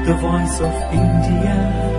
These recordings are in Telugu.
the voice of India.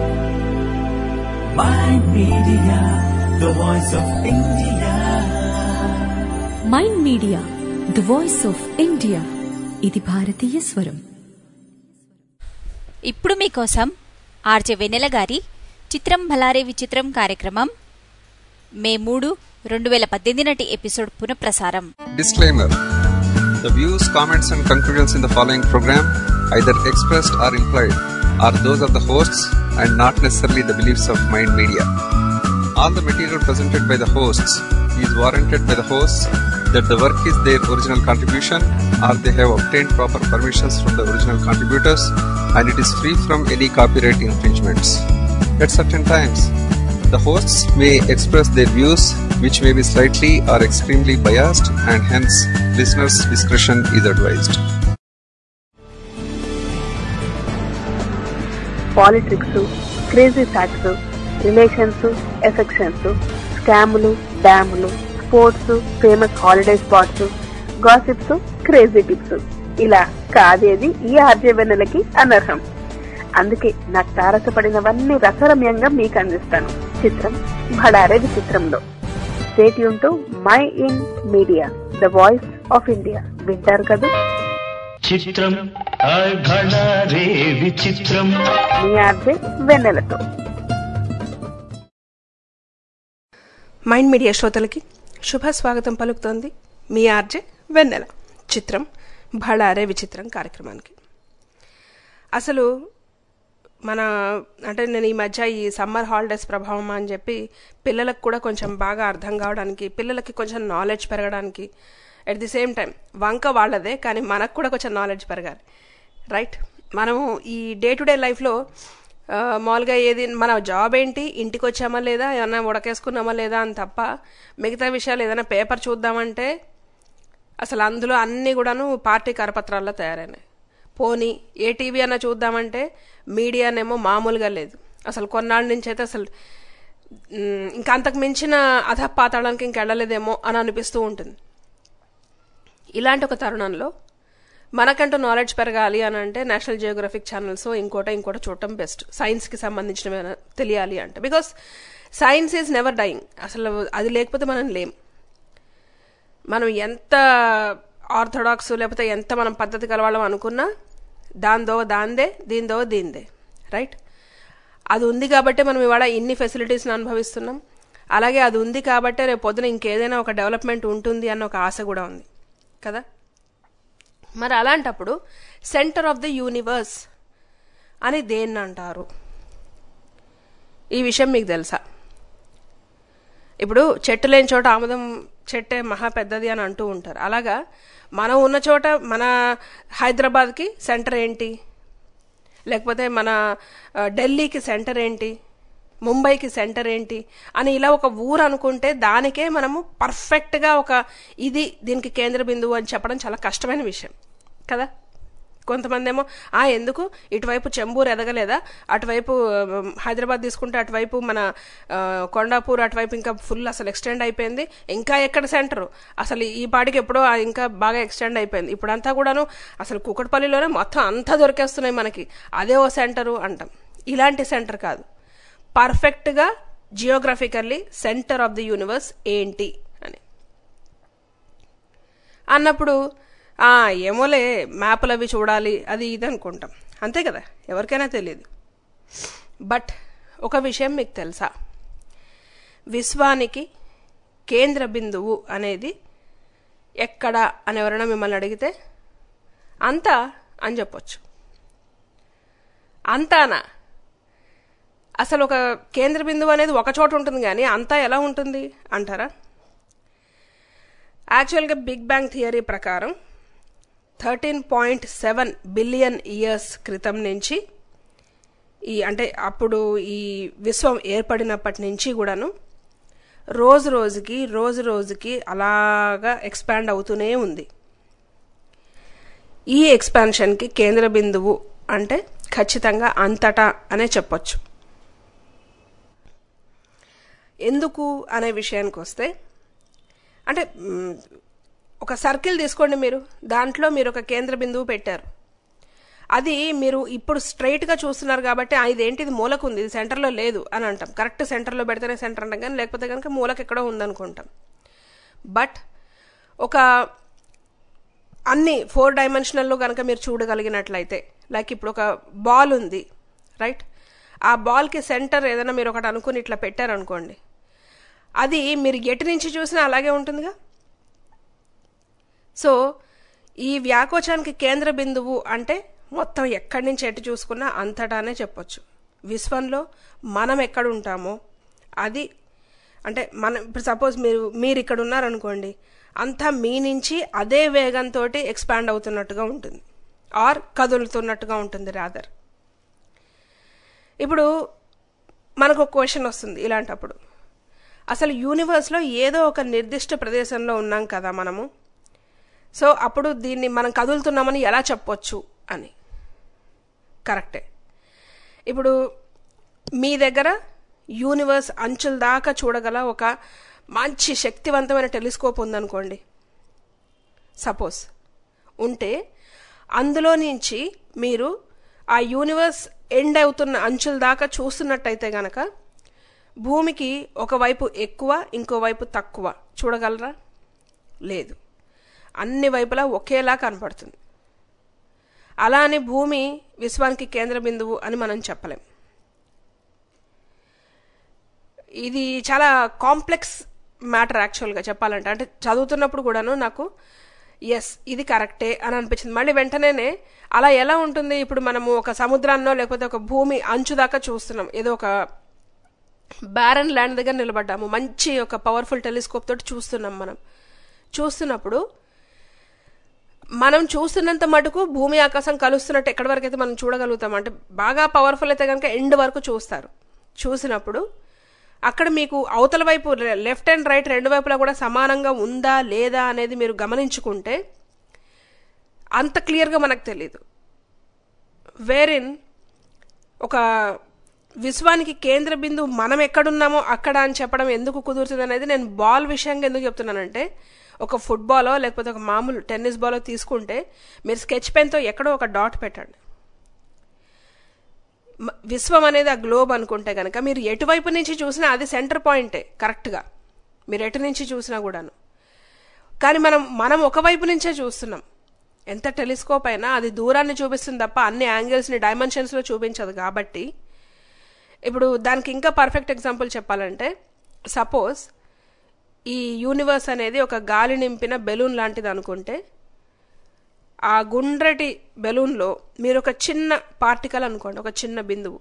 My media, the voice of India. Mind media the voice of India ఇది భారతీయ స్వరం ఇప్పుడు మీకోసం ఆర్జే వెన్నెల గారి చిత్రం భలారే విచిత్రం కార్యక్రమం మే మూడు రెండు వేల పద్దెనిమిది నాటి ఎపిసోడ్ పునఃప్రసారం Disclaimer The views, comments, and conclusions in the following program, either expressed or implied, are those of the hosts and not necessarily the beliefs of Mind Media. All the material presented by the hosts is warranted by the hosts that the work is their original contribution or they have obtained proper permissions from the original contributors and it is free from any copyright infringements. At certain times, the hosts may express their views which may be slightly or extremely biased and hence listeners' discretion is advised. Politics crazy facts relations affections స్కాములు డ్యాములు sports famous holiday spots gossips crazy tips ఇలా కాదేది ఈ ఆర్జవెన్నెలకి అనర్హం అందుకే నాకు తారసపడినవన్నీ రసరమ్యంగా మీకు అందిస్తాను చిత్రం భడారే విచిత్రంలో స్టేట్ యూన్ mind media the voice of India వింటారు కదా చిత్రం ఘడారే విచిత్రం మీ ఆర్జే వెన్నెలతో మైండ్ మీడియా శ్రోతలకి శుభ స్వాగతం పలుకుతోంది మీ ఆర్జే వెన్నెల చిత్రం భళారే విచిత్రం కార్యక్రమానికి అసలు మన అంటే నేను ఈ మధ్య ఈ సమ్మర్ హాలిడేస్ ప్రభావం అని చెప్పి పిల్లలకు కూడా కొంచెం బాగా అర్థం కావడానికి పిల్లలకి కొంచెం నాలెడ్జ్ పెరగడానికి ఎట్ ది సేమ్ టైం వంక వాళ్ళదే కానీ మనకు కూడా కొంచెం నాలెడ్జ్ పెరగాలి రైట్ మనము ఈ డే టు డే లైఫ్లో ఆ, మామూలుగా ఏది మన జాబ్ ఏంటి ఇంటికి వచ్చామా లేదా ఏమన్నా ఉడకేసుకున్నామా లేదా అని తప్ప మిగతా విషయాలు ఏదైనా పేపర్ చూద్దామంటే అసలు అందులో అన్నీ కూడాను పార్టీ కరపత్రాల్లో తయారైనాయి పోనీ ఏ టీవీ అన్నా చూద్దామంటే మీడియానేమో మామూలుగా లేదు అసలు కొన్నాళ్ళ నుంచి అయితే అసలు మ్, ఇంకా అంతకు మించిన అధపాతాళానికి ఇంకెళ్ళలేదేమో అని అనిపిస్తూ ఉంటుంది ఇలాంటి ఒక తరుణంలో మనకంటూ నాలెడ్జ్ పెరగాలి అని అంటే నేషనల్ జియోగ్రఫిక్ ఛానల్స్ ఇంకోట ఇంకోట చూడటం బెస్ట్ సైన్స్కి సంబంధించిన తెలియాలి అంటే because science is never dying అసలు అది లేకపోతే మనం లేం మనం ఎంత ఆర్థడాక్స్ లేకపోతే ఎంత మనం పద్ధతి కలవాళ్ళం అనుకున్నా దాందో దాందే దీందో దీందే రైట్ అది ఉంది కాబట్టే మనం ఇవాళ ఇన్ని ఫెసిలిటీస్ని అనుభవిస్తున్నాం అలాగే అది ఉంది కాబట్టే రేపు పొద్దున ఇంకేదైనా ఒక డెవలప్మెంట్ ఉంటుంది అన్న ఒక ఆశ కూడా ఉంది కదా మరి అలాంటప్పుడు సెంటర్ ఆఫ్ ద యూనివర్స్ అని దేన్ని అంటారు ఈ విషయం మీకు తెలుసా ఇప్పుడు చెట్టు లేని చోట ఆముదం చెట్టే మహా పెద్దది అని అంటూ ఉంటారు అలాగా మనం ఉన్న చోట మన హైదరాబాద్కి సెంటర్ ఏంటి లేకపోతే మన ఆ, ఢిల్లీకి సెంటర్ ఏంటి ముంబైకి సెంటర్ ఏంటి అని ఇలా ఒక ఊరు అనుకుంటే దానికే మనము పర్ఫెక్ట్గా ఒక ఇది దీనికి కేంద్ర బిందువు అని చెప్పడం చాలా కష్టమైన విషయం కదా కొంతమంది ఏమో ఆ ఎందుకు ఇటువైపు చెంబూరు ఎదగలేదా అటువైపు ఆ, హైదరాబాద్ తీసుకుంటే అటువైపు మన ఆ, కొండాపూర్ అటువైపు ఇంకా ఫుల్ అసలు ఎక్స్టెండ్ అయిపోయింది ఇంకా ఎక్కడ సెంటరు అసలు ఈ పాటికి ఎప్పుడో ఆ ఇంకా బాగా ఎక్స్టెండ్ అయిపోయింది ఇప్పుడంతా కూడాను అసలు కుకట్పల్లిలోనే మొత్తం అంతా దొరికేస్తున్నాయి మనకి అదే ఓ సెంటరు అంటాం ఇలాంటి సెంటర్ కాదు పర్ఫెక్ట్గా geographically centre of the universe ఏంటి అని అన్నప్పుడు "ఆ, ఏమోలే మ్యాప్లు అవి చూడాలి అది ఇది అనుకుంటాం అంతే కదా ఎవరికైనా తెలియదు బట్ ఒక విషయం మీకు తెలుసా విశ్వానికి కేంద్ర బిందువు అనేది ఎక్కడ అని ఎవరైనా మిమ్మల్ని అడిగితే అంతా అని చెప్పొచ్చు అంతానా అసలు ఒక కేంద్ర బిందువు అనేది ఒక చోట ఉంటుంది కానీ అంతా ఎలా ఉంటుంది అంటారా యాక్చువల్గా బిగ్ బ్యాంగ్ థియరీ ప్రకారం thirteen point seven billion years క్రితం నుంచి ఈ అంటే అప్పుడు ఈ విశ్వం ఏర్పడినప్పటి నుంచి కూడాను రోజు రోజుకి రోజు రోజుకి అలాగా ఎక్స్పాండ్ అవుతూనే ఉంది ఈ ఎక్స్పాన్షన్కి కేంద్ర బిందువు అంటే ఖచ్చితంగా అంతటా అనే చెప్పొచ్చు ఎందుకు అనే విషయానికి వస్తే అంటే మ్, ఒక సర్కిల్ తీసుకోండి మీరు దాంట్లో మీరు ఒక కేంద్ర బిందువు పెట్టారు అది మీరు ఇప్పుడు స్ట్రైట్గా చూస్తున్నారు కాబట్టి "ఆ, ఇదేంటి ఇది మూలకు ఉంది ఇది సెంటర్లో లేదు అని అంటాం కరెక్ట్ సెంటర్లో పెడితేనే సెంటర్ అంటాం కానీ లేకపోతే కనుక మూలకు ఎక్కడో ఉందనుకుంటాం బట్ ఒక అన్ని ఫోర్ డైమెన్షనల్లో కనుక మీరు చూడగలిగినట్లయితే లైక్ ఇప్పుడు ఒక బాల్ ఉంది రైట్ ఆ బాల్కి సెంటర్ ఏదైనా మీరు ఒకటి అనుకుని ఇట్లా పెట్టారనుకోండి అది మీరు ఎటు నుంచి చూసినా అలాగే ఉంటుందిగా సో ఈ వ్యాకోచానికి కేంద్ర బిందువు అంటే మొత్తం ఎక్కడి నుంచి ఎటు చూసుకున్నా అంతటానే చెప్పొచ్చు విశ్వంలో మనం ఎక్కడ ఉంటామో అది అంటే మనం ఇప్పుడు సపోజ్ మీరు మీరు ఇక్కడ ఉన్నారనుకోండి అంతా మీ నుంచి అదే వేగంతో ఎక్స్పాండ్ అవుతున్నట్టుగా ఉంటుంది ఆర్ కదులుతున్నట్టుగా ఉంటుంది రాదర్ ఇప్పుడు మనకు ఒక క్వశ్చన్ వస్తుంది ఇలాంటప్పుడు అసలు యూనివర్స్లో ఏదో ఒక నిర్దిష్ట ప్రదేశంలో ఉన్నాం కదా మనము సో అప్పుడు దీన్ని మనం కదులుతున్నామని ఎలా చెప్పొచ్చు అని కరెక్టే ఇప్పుడు మీ దగ్గర యూనివర్స్ అంచుల దాకా చూడగల ఒక మంచి శక్తివంతమైన టెలిస్కోప్ ఉందనుకోండి సపోజ్ ఉంటే అందులో నుంచి మీరు ఆ యూనివర్స్ ఎండ్ అవుతున్న అంచుల దాకా చూస్తున్నట్టయితే గనక భూమికి ఒకవైపు ఎక్కువ ఇంకోవైపు తక్కువ చూడగలరా లేదు అన్ని వైపులా ఒకేలా కనపడుతుంది అలా అని భూమి విశ్వానికి కేంద్ర బిందువు అని మనం చెప్పలేం ఇది చాలా కాంప్లెక్స్ మ్యాటర్ యాక్చువల్గా చెప్పాలంటే అంటే చదువుతున్నప్పుడు కూడాను నాకు ఎస్ ఇది కరెక్టే అని అనిపించింది మళ్ళీ వెంటనే అలా ఎలా ఉంటుంది ఇప్పుడు మనము ఒక సముద్రాన్నో లేకపోతే ఒక భూమి అంచు దాకా చూస్తున్నాం ఏదో ఒక బ్యారన్ ల్యాండ్ దగ్గర నిలబడ్డాము మంచి ఒక పవర్ఫుల్ టెలిస్కోప్ తోటి చూస్తున్నాం మనం చూస్తున్నప్పుడు మనం చూస్తున్నంత మటుకు భూమి ఆకాశం కలుస్తున్నట్టు ఎక్కడి వరకు అయితే మనం చూడగలుగుతాం అంటే బాగా పవర్ఫుల్ అయితే కనుక ఎండ్ వరకు చూస్తారు చూసినప్పుడు అక్కడ మీకు అవతల వైపు లెఫ్ట్ అండ్ రైట్ రెండు వైపులా కూడా సమానంగా ఉందా లేదా అనేది మీరు గమనించుకుంటే అంత క్లియర్గా మనకు తెలియదు వేరిన్ ఒక విశ్వానికి కేంద్ర బిందువు మనం ఎక్కడున్నామో అక్కడ అని చెప్పడం ఎందుకు కుదురుతుంది అనేది నేను బాల్ విషయంగా ఎందుకు చెప్తున్నానంటే ఒక ఫుట్బాలో లేకపోతే ఒక మామూలు టెన్నిస్ బాలో తీసుకుంటే మీరు స్కెచ్ పెన్తో ఎక్కడో ఒక డాట్ పెట్టండి మ- విశ్వం అనేది ఆ గ్లోబ్ అనుకుంటే కనుక మీరు ఎటువైపు నుంచి చూసినా అది సెంటర్ పాయింటే కరెక్ట్గా మీరు ఎటు నుంచి చూసినా కూడాను కానీ మనం మనం ఒకవైపు నుంచే చూస్తున్నాం ఎంత టెలిస్కోప్ అయినా అది దూరాన్ని చూపిస్తుంది తప్ప అన్ని యాంగిల్స్ని డైమెన్షన్స్లో చూపించదు కాబట్టి ఇప్పుడు దానికి ఇంకా పర్ఫెక్ట్ ఎగ్జాంపుల్ చెప్పాలంటే సపోజ్ ఈ యూనివర్స్ అనేది ఒక గాలి నింపిన బెలూన్ లాంటిది అనుకుంటే ఆ గుండ్రటి బెలూన్లో మీరు ఒక చిన్న పార్టికల్ అనుకోండి ఒక చిన్న బిందువు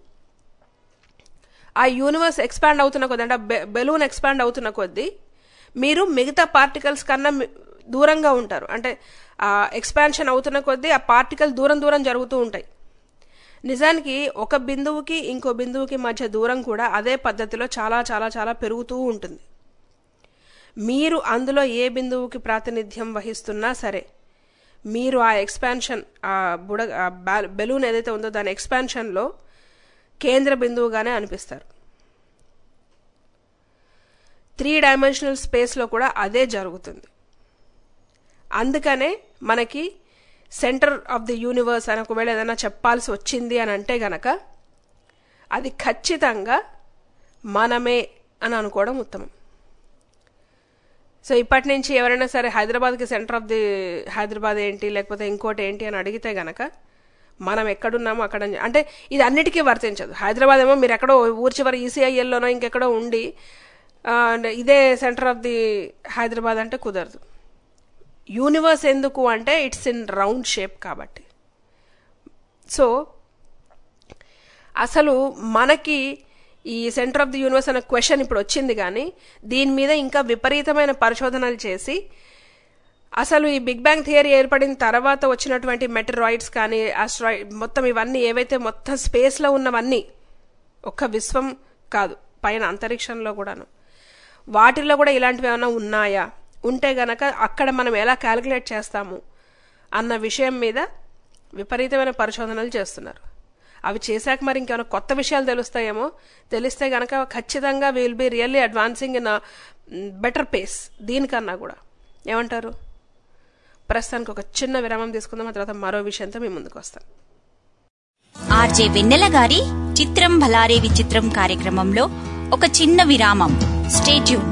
ఆ యూనివర్స్ ఎక్స్పాండ్ అవుతున్న కొద్దీ అంటే బె- బెలూన్ ఎక్స్పాండ్ అవుతున్న కొద్దీ మీరు మిగతా పార్టికల్స్ కన్నా మీ- దూరంగా ఉంటారు అంటే ఆ ఎక్స్పాన్షన్ అవుతున్న కొద్దీ ఆ పార్టికల్ దూరం దూరం జరుగుతూ ఉంటాయి నిజానికి ఒక బిందువుకి ఇంకో బిందువుకి మధ్య దూరం కూడా అదే పద్ధతిలో చాలా చాలా చాలా పెరుగుతూ ఉంటుంది మీరు అందులో ఏ బిందువుకి ప్రాతినిధ్యం వహిస్తున్నా సరే మీరు ఆ ఎక్స్పాన్షన్ ఆ బుడ ఆ బా- బెలూన్ ఏదైతే ఉందో దాని ఎక్స్పాన్షన్లో కేంద్ర బిందువుగానే అనిపిస్తారు త్రీ డైమెన్షనల్ స్పేస్లో కూడా అదే జరుగుతుంది అందుకనే మనకి సెంటర్ ఆఫ్ ది యూనివర్స్ అని ఒకవేళ ఏదైనా చెప్పాల్సి వచ్చింది అని అంటే గనక అది ఖచ్చితంగా మనమే అని అనుకోవడం ఉత్తమం సో ఇప్పటి నుంచి ఎవరైనా సరే హైదరాబాద్కి సెంటర్ ఆఫ్ ది హైదరాబాద్ ఏంటి లేకపోతే ఇంకోటి ఏంటి అని అడిగితే గనక మనం ఎక్కడున్నామో అక్కడ అని- అంటే ఇది అన్నిటికీ వర్తించదు హైదరాబాద్ ఏమో మీరు ఎక్కడో ఊరి చివరి ఈసీఐఎల్లోనో ఇంకెక్కడో ఉండి ఆ, అంటే ఇదే సెంటర్ ఆఫ్ ది హైదరాబాద్ అంటే కుదరదు యూనివర్స్ ఎందుకు అంటే ఇట్స్ ఇన్ రౌండ్ షేప్ కాబట్టి సో అసలు మనకి ఈ సెంటర్ ఆఫ్ ది యూనివర్స్ అనే క్వశ్చన్ ఇప్పుడు వచ్చింది కానీ దీని మీద ఇంకా విపరీతమైన పరిశోధనలు చేసి అసలు ఈ బిగ్ బ్యాంగ్ థియరీ ఏర్పడిన తర్వాత వచ్చినటువంటి మెటరాయిడ్స్ కానీ ఆస్ట్రాయిడ్ మొత్తం ఇవన్నీ ఏవైతే మొత్తం స్పేస్లో ఉన్నవన్నీ ఒక్క విశ్వం కాదు పైన అంతరిక్షంలో కూడాను వాటిల్లో కూడా ఇలాంటివి ఏమైనా ఉన్నాయా ఉంటే గనక అక్కడ మనం ఎలా క్యాలిక్యులేట్ చేస్తాము అన్న విషయం మీద విపరీతమైన పరిశోధనలు చేస్తున్నారు అవి చేశాక మరి ఇంకేమైనా కొత్త విషయాలు తెలుస్తాయేమో తెలిస్తే గనక ఖచ్చితంగా will be really advancing in better pace దీనికన్నా కూడా ఏమంటారు ప్రస్తుతానికి ఒక చిన్న విరామం తీసుకుందాం ఆ తర్వాత మరో విషయంతో మీ ముందుకు వస్తాను ఆర్జే వెన్నెల గారి చిత్రం భలారే విచిత్రం కార్యక్రమంలో ఒక చిన్న విరామం stay tuned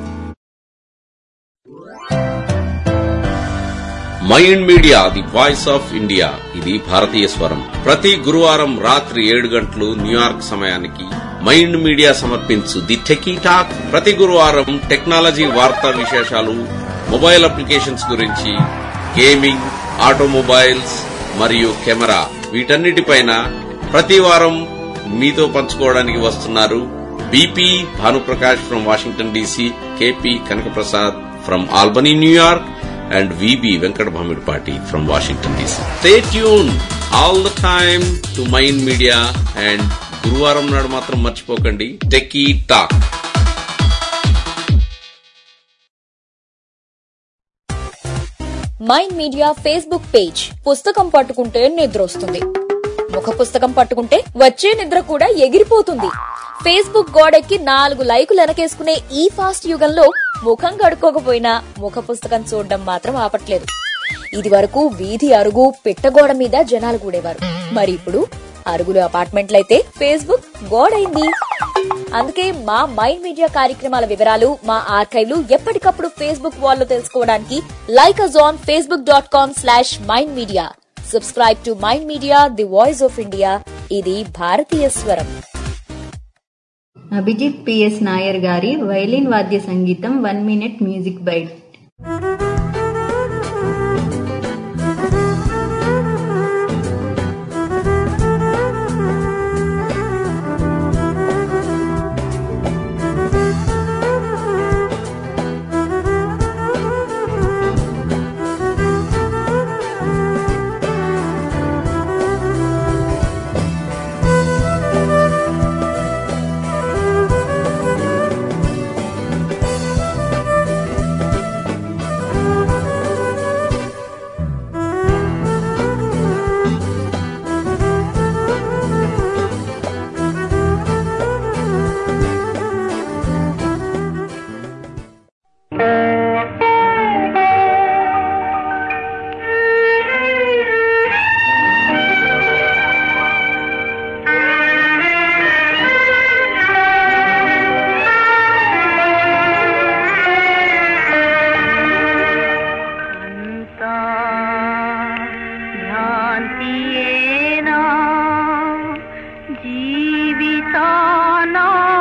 mind media the voice of India ఇది భారతీయ స్వరం ప్రతి గురువారం రాత్రి ఏడు గంటలు న్యూయార్క్ సమయానికి మైండ్ మీడియా సమర్పించు ది టెకీ టాక్ ప్రతి గురువారం టెక్నాలజీ వార్తా విశేషాలు మొబైల్ అప్లికేషన్స్ గురించి గేమింగ్ ఆటోమొబైల్స్ మరియు కెమెరా వీటన్నిటిపైన ప్రతి వారం మీతో పంచుకోవడానికి వస్తున్నారు BP Bhanuprakash from Washington DC KP Kanakaprasad from Albany New York and VB Venkat Bhamidpati from Washington DC. Stay tuned all the time to Mind Media and గురువారం నాడు మాత్రం మర్చిపోకండి techie talk mind media Facebook page పుస్తకం పట్టుకుంటే నిద్ర వస్తుంది ముఖ పుస్తకం పట్టుకుంటే వచ్చే నిద్ర కూడా ఎగిరిపోతుంది ఫేస్బుక్ గోడెక్కి నాలుగు లైకులు వెనకేసుకునే ఈ ఫాస్ట్ యుగంలో ముఖం కడుక్కోకపోయినా ముఖ పుస్తకం చూడడం మాత్రం ఆపట్లేదు ఇది వరకు వీధి అరుగు పిట్టగోడ మీద జనాలు కూడేవారు మరి ఇప్పుడు అరుగులు అపార్ట్మెంట్లయితే ఫేస్బుక్ గోడైంది అందుకే మా మైండ్ మీడియా కార్యక్రమాల వివరాలు మా ఆర్కైవ్లు ఎప్పటికప్పుడు ఫేస్బుక్ వాల్లో తెలుసుకోవడానికి like us on Facebook dot com slash mind media subscribe to mind media the voice of India ఇది భారతీయ స్వరం అభిజిత్ పిఎస్ నాయర్ గారి వైలిన్ వాద్య సంగీతం వన్ మినిట్ మ్యూజిక్ బైట్ భ్రాంతియేనా జీవితాన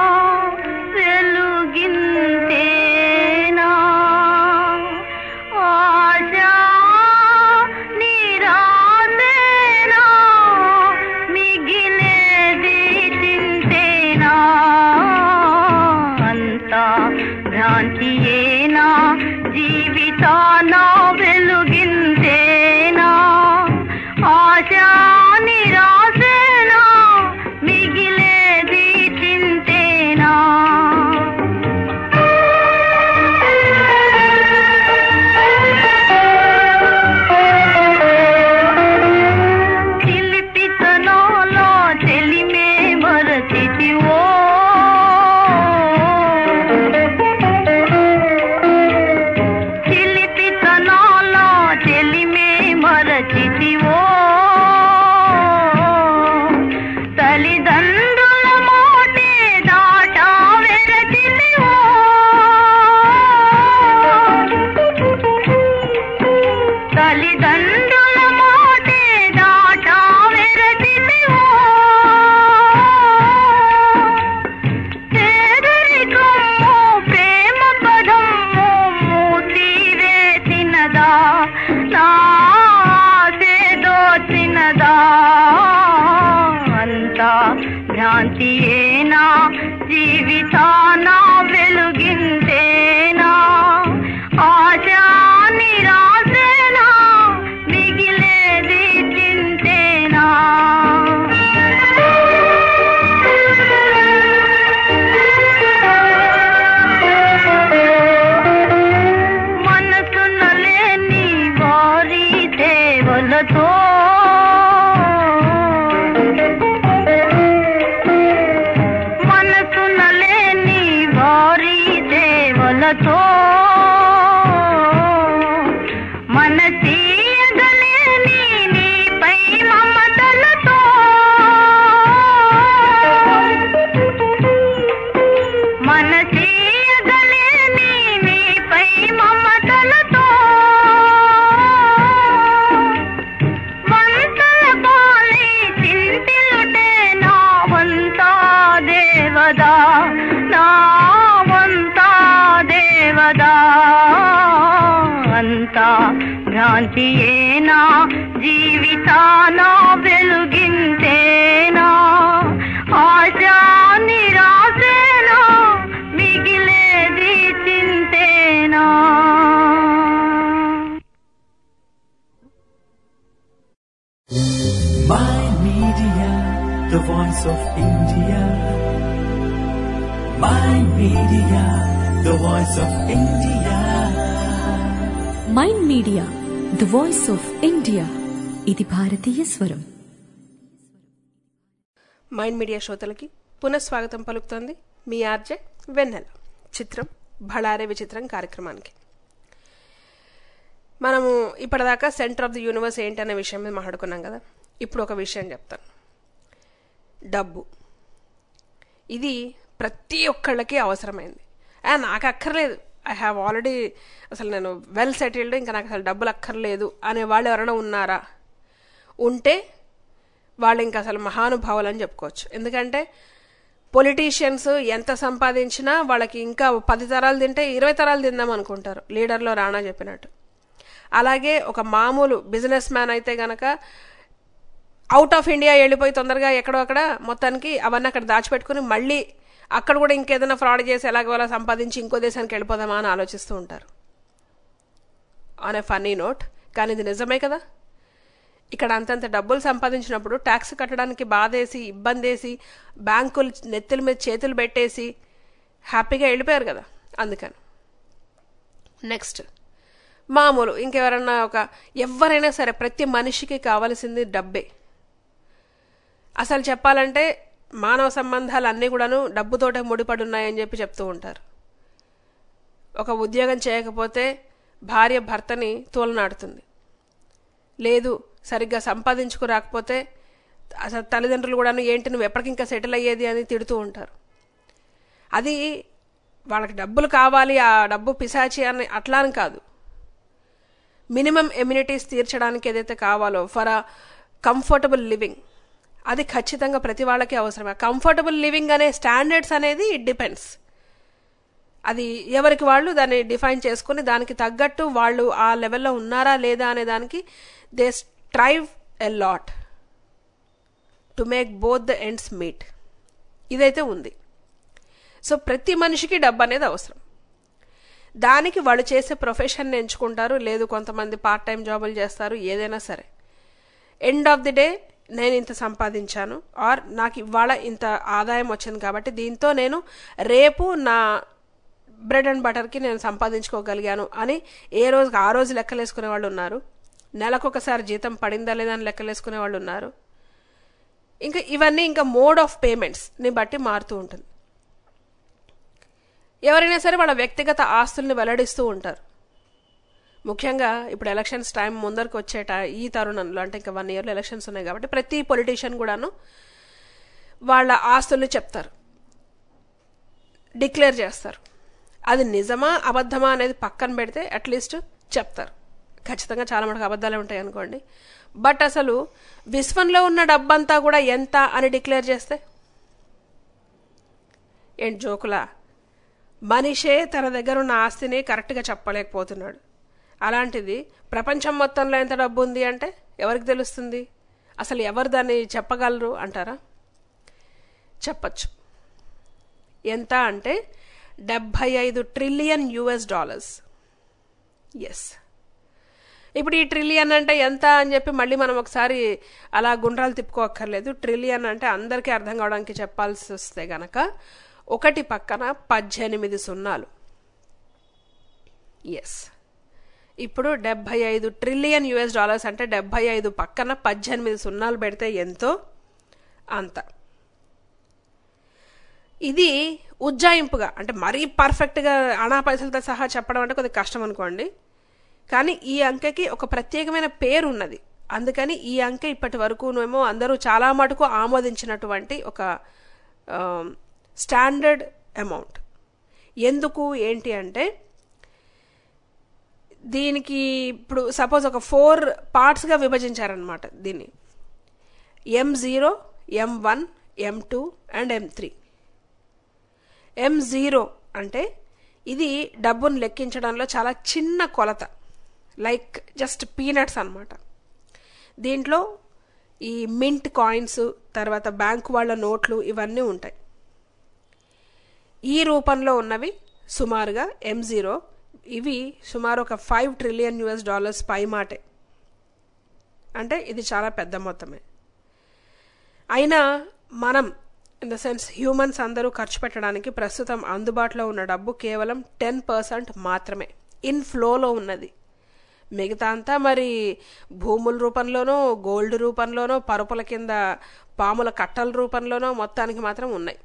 వెలుగింతేనా ఆశా నిరాశేనా మిగిలేది చింతేనా అంతా భ్రాంతియేనా జీవితాన వెలుగింతేనా ఆశా నిరాశేనా మిగిలేది చింతేనా చిలిపితనాలో చెలిమే మరచితివో చిలిపితనాలో చెలిమే మరచితివో తల్లిదండ్రుల మోటే దాటా వెరచితివో తల్లిదండ్రుల మోటే దాటా వెరచితివో పేదరికము ప్రేమ పదము మూతి వేసినదా నాసేదో చిన్నదా అంతా భ్రాంతియేనా జీవితాన వెలుగింతేనా ఆశా నిరాశేనా మిగిలేది చింతేనా మనసున లేని వారి సేవలతో మనసున లేని వారి సేవలతో మనసీయగలేని నీపై మమతలతో కాంతియేనా జీవితాన వెలుగింతేనా ఆశా నిరాశేనా మిగిలేది చింతేనా My Media, the voice of India. My Media, the voice of India. Mind media the voice of India ఇది భారతీయ స్వరం మైండ్ మీడియా శ్రోతలకి పునఃస్వాగతం పలుకుతోంది మీ ఆర్జే వెన్నెల చిత్రం భళారే విచిత్రం కార్యక్రమానికి మనము ఇప్పటిదాకా సెంటర్ ఆఫ్ ది యూనివర్స్ ఏంటి అనే విషయం మీద మాట్లాడుకున్నాం కదా ఇప్పుడు ఒక విషయం చెప్తాను డబ్బు ఇది ప్రతి ఒక్కళ్ళకి అవసరమైంది ఆ, నాకు అక్కర్లేదు ఐ హ్యావ్ ఆల్రెడీ అసలు నేను వెల్ సెటిల్డ్ ఇంకా నాకు అసలు డబ్బులు అక్కర్లేదు అనే వాళ్ళు ఎవరైనా ఉన్నారా ఉంటే వాళ్ళు ఇంకా అసలు మహానుభావులు అని చెప్పుకోవచ్చు ఎందుకంటే పొలిటీషియన్స్ ఎంత సంపాదించినా వాళ్ళకి ఇంకా పది తరాలు తింటే ఇరవై తరాలు తిందాం అనుకుంటారు లీడర్లో రాణా చెప్పినట్టు అలాగే ఒక మామూలు బిజినెస్ మ్యాన్ అయితే గనక అవుట్ ఆఫ్ ఇండియా వెళ్ళిపోయి తొందరగా ఎక్కడో అక్కడ మొత్తానికి అవన్నీ అక్కడ దాచిపెట్టుకుని మళ్ళీ అక్కడ కూడా ఇంకేదైనా ఫ్రాడ్ చేసి ఎలాగోలా సంపాదించి ఇంకో దేశానికి వెళ్ళిపోదామా అని ఆలోచిస్తూ ఉంటారు ఆన్ ఏ ఫన్నీ నోట్ కానీ ఇది నిజమే కదా ఇక్కడ అంతంత డబ్బులు సంపాదించినప్పుడు ట్యాక్స్ కట్టడానికి బాధేసి ఇబ్బందేసి బ్యాంకులు నెత్తుల మీద చేతులు పెట్టేసి హ్యాపీగా వెళ్ళిపోయారు కదా అందుకని నెక్స్ట్ మామూలు ఇంకెవరన్నా ఒక ఎవరైనా సరే ప్రతి మనిషికి కావలసింది డబ్బే అసలు చెప్పాలంటే మానవ సంబంధాలు అన్నీ కూడాను డబ్బుతోటే ముడిపడి ఉన్నాయని చెప్పి చెప్తూ ఉంటారు ఒక ఉద్యోగం చేయకపోతే భార్య భర్తని తోలనాడుతుంది లేదు సరిగ్గా సంపాదించుకురాకపోతే అసలు తల్లిదండ్రులు కూడాను ఏంటి నువ్వు ఎప్పటికింకా సెటిల్ అయ్యేది అని తిడుతూ ఉంటారు అది వాళ్ళకి డబ్బులు కావాలి ఆ డబ్బు పిశాచి అని అట్లా అని కాదు మినిమం ఎమ్యూనిటీస్ తీర్చడానికి ఏదైతే కావాలో ఫర్ అ కంఫర్టబుల్ లివింగ్ అది ఖచ్చితంగా ప్రతి వాళ్ళకి అవసరమే కంఫర్టబుల్ లివింగ్ అనే స్టాండర్డ్స్ అనేది ఇట్ డిపెండ్స్ అది ఎవరికి వాళ్ళు దాన్ని డిఫైన్ చేసుకుని దానికి తగ్గట్టు వాళ్ళు ఆ లెవెల్లో ఉన్నారా లేదా అనే దానికి they strive a lot to make both the ends meet ఇదైతే ఉంది సో ప్రతి మనిషికి డబ్బు అనేది అవసరం దానికి వాళ్ళు చేసే ప్రొఫెషన్ ఎంచుకుంటారు లేదు కొంతమంది పార్ట్ టైం జాబులు చేస్తారు ఏదైనా సరే ఎండ్ ఆఫ్ ది డే నేను ఇంత సంపాదించాను ఆర్ నాకు ఇవాళ ఇంత ఆదాయం వచ్చింది కాబట్టి దీంతో నేను రేపు నా బ్రెడ్ అండ్ బటర్కి నేను సంపాదించుకోగలిగాను అని ఏ రోజుకి ఆ రోజు లెక్కలేసుకునే వాళ్ళు ఉన్నారు నెలకొకసారి జీతం పడిందా లేదా అని లెక్కలేసుకునే వాళ్ళు ఉన్నారు ఇంకా ఇవన్నీ ఇంకా మోడ్ ఆఫ్ పేమెంట్స్ని బట్టి మారుతూ ఉంటుంది ఎవరైనా సరే వాళ్ళ వ్యక్తిగత ఆస్తుల్ని వెల్లడిస్తూ ఉంటారు ముఖ్యంగా ఇప్పుడు ఎలక్షన్స్ టైం ముందరకు వచ్చేట ఈ తరుణంలో అంటే ఇంకా వన్ ఇయర్లో ఎలక్షన్స్ ఉన్నాయి కాబట్టి ప్రతి పొలిటీషియన్ కూడాను వాళ్ళ ఆస్తుల్ని చెప్తారు డిక్లేర్ చేస్తారు అది నిజమా అబద్ధమా అనేది పక్కన పెడితే అట్లీస్ట్ చెప్తారు ఖచ్చితంగా చాలా మటుకు అబద్ధాలే ఉంటాయి అనుకోండి బట్ అసలు విశ్వంలో ఉన్న డబ్బంతా కూడా ఎంత అని డిక్లేర్ చేస్తే ఏంటి జోకులా మనిషే తన దగ్గర ఉన్న ఆస్తిని కరెక్ట్గా చెప్పలేకపోతున్నాడు అలాంటిది ప్రపంచం మొత్తంలో ఎంత డబ్బు ఉంది అంటే ఎవరికి తెలుస్తుంది అసలు ఎవరు దాన్ని చెప్పగలరు అంటారా చెప్పచ్చు ఎంత అంటే డెబ్భై ఐదు ట్రిలియన్ యుఎస్ డాలర్స్ ఎస్ ఇప్పుడు ఈ ట్రిలియన్ అంటే ఎంత అని చెప్పి మళ్ళీ మనం ఒకసారి అలా గుండ్రాలు తిప్పుకోక్కర్లేదు ట్రిలియన్ అంటే అందరికీ అర్థం కావడానికి చెప్పాల్సి వస్తే గనక ఒకటి పక్కన పద్దెనిమిది సున్నాలు ఎస్ ఇప్పుడు డెబ్బై ఐదు ట్రిలియన్ యుఎస్ డాలర్స్ అంటే డెబ్బై ఐదు పక్కన పద్దెనిమిది సున్నాలు పెడితే ఎంతో అంత ఇది ఉజ్జాయింపుగా అంటే మరీ పర్ఫెక్ట్గా అనా పైసలతో సహా చెప్పడం అంటే కొద్దిగా కష్టం అనుకోండి కానీ ఈ అంకెకి ఒక ప్రత్యేకమైన పేరు ఉన్నది అందుకని ఈ అంకె ఇప్పటి వరకునేమో అందరూ చాలా మటుకు ఆమోదించినటువంటి ఒక స్టాండర్డ్ అమౌంట్ ఎందుకు ఏంటి అంటే దీనికి ఇప్పుడు సపోజ్ ఒక ఫోర్ పార్ట్స్గా విభజించారనమాట దీన్ని M zero M one M two and M three M zero అంటే ఇది డబ్బును లెక్కించడంలో చాలా చిన్న కొలత లైక్ జస్ట్ పీనట్స్ అన్నమాట దీంట్లో ఈ మింట్ కాయిన్స్ తర్వాత బ్యాంకు వాళ్ళ నోట్లు ఇవన్నీ ఉంటాయి ఈ రూపంలో ఉన్నవి సుమారుగా ఎం జీరో ఇవి సుమారు ఒక ఫైవ్ ట్రిలియన్ యుఎస్ డాలర్స్ పై మాటే అంటే ఇది చాలా పెద్ద మొత్తమే అయినా మనం ఇన్ ద సెన్స్ హ్యూమన్స్ అందరూ ఖర్చు పెట్టడానికి ప్రస్తుతం అందుబాటులో ఉన్న డబ్బు కేవలం టెన్ పర్సెంట్ మాత్రమే ఇన్ ఫ్లోలో ఉన్నది మిగతా అంతా మరి భూముల రూపంలోనో గోల్డ్ రూపంలోనో పరుపుల కింద పాముల కట్టల రూపంలోనో మొత్తానికి మాత్రం ఉన్నాయి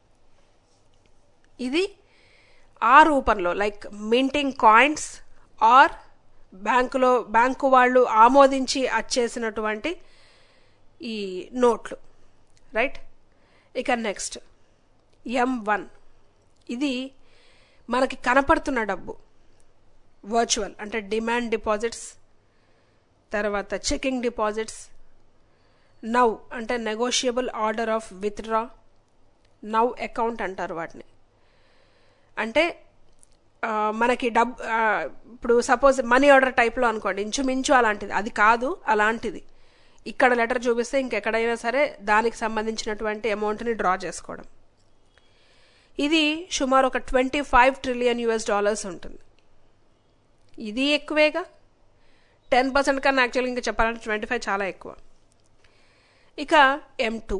ఇది ఆ రూపంలో లైక్ మింటింగ్ కాయిన్స్ ఆర్ బ్యాంకులో బ్యాంకు వాళ్ళు ఆమోదించి వచ్చేసినటువంటి ఈ నోట్లు రైట్ ఇక నెక్స్ట్ ఎం వన్ ఇది మనకి కనపడుతున్న డబ్బు వర్చువల్ అంటే డిమాండ్ డిపాజిట్స్ తర్వాత చెకింగ్ డిపాజిట్స్ నవ్ అంటే negotiable order of withdraw now account అంటారు వాటిని అంటే ఆ, మనకి డబ్ ఆ, ఇప్పుడు సపోజ్ మనీ ఆర్డర్ టైప్లో అనుకోండి ఇంచుమించు అలాంటిది అది కాదు అలాంటిది ఇక్కడ లెటర్ చూపిస్తే ఇంకెక్కడైనా సరే దానికి సంబంధించినటువంటి అమౌంట్ని డ్రా చేసుకోవడం ఇది సుమారు ఒక twenty five trillion US dollars ఉంటుంది ఇది ఎక్కువేగా టెన్ పర్సెంట్ కన్నా యాక్చువల్గా ఇంకా చెప్పాలంటే ట్వంటీ ఫైవ్ చాలా ఎక్కువ ఇక ఎం టూ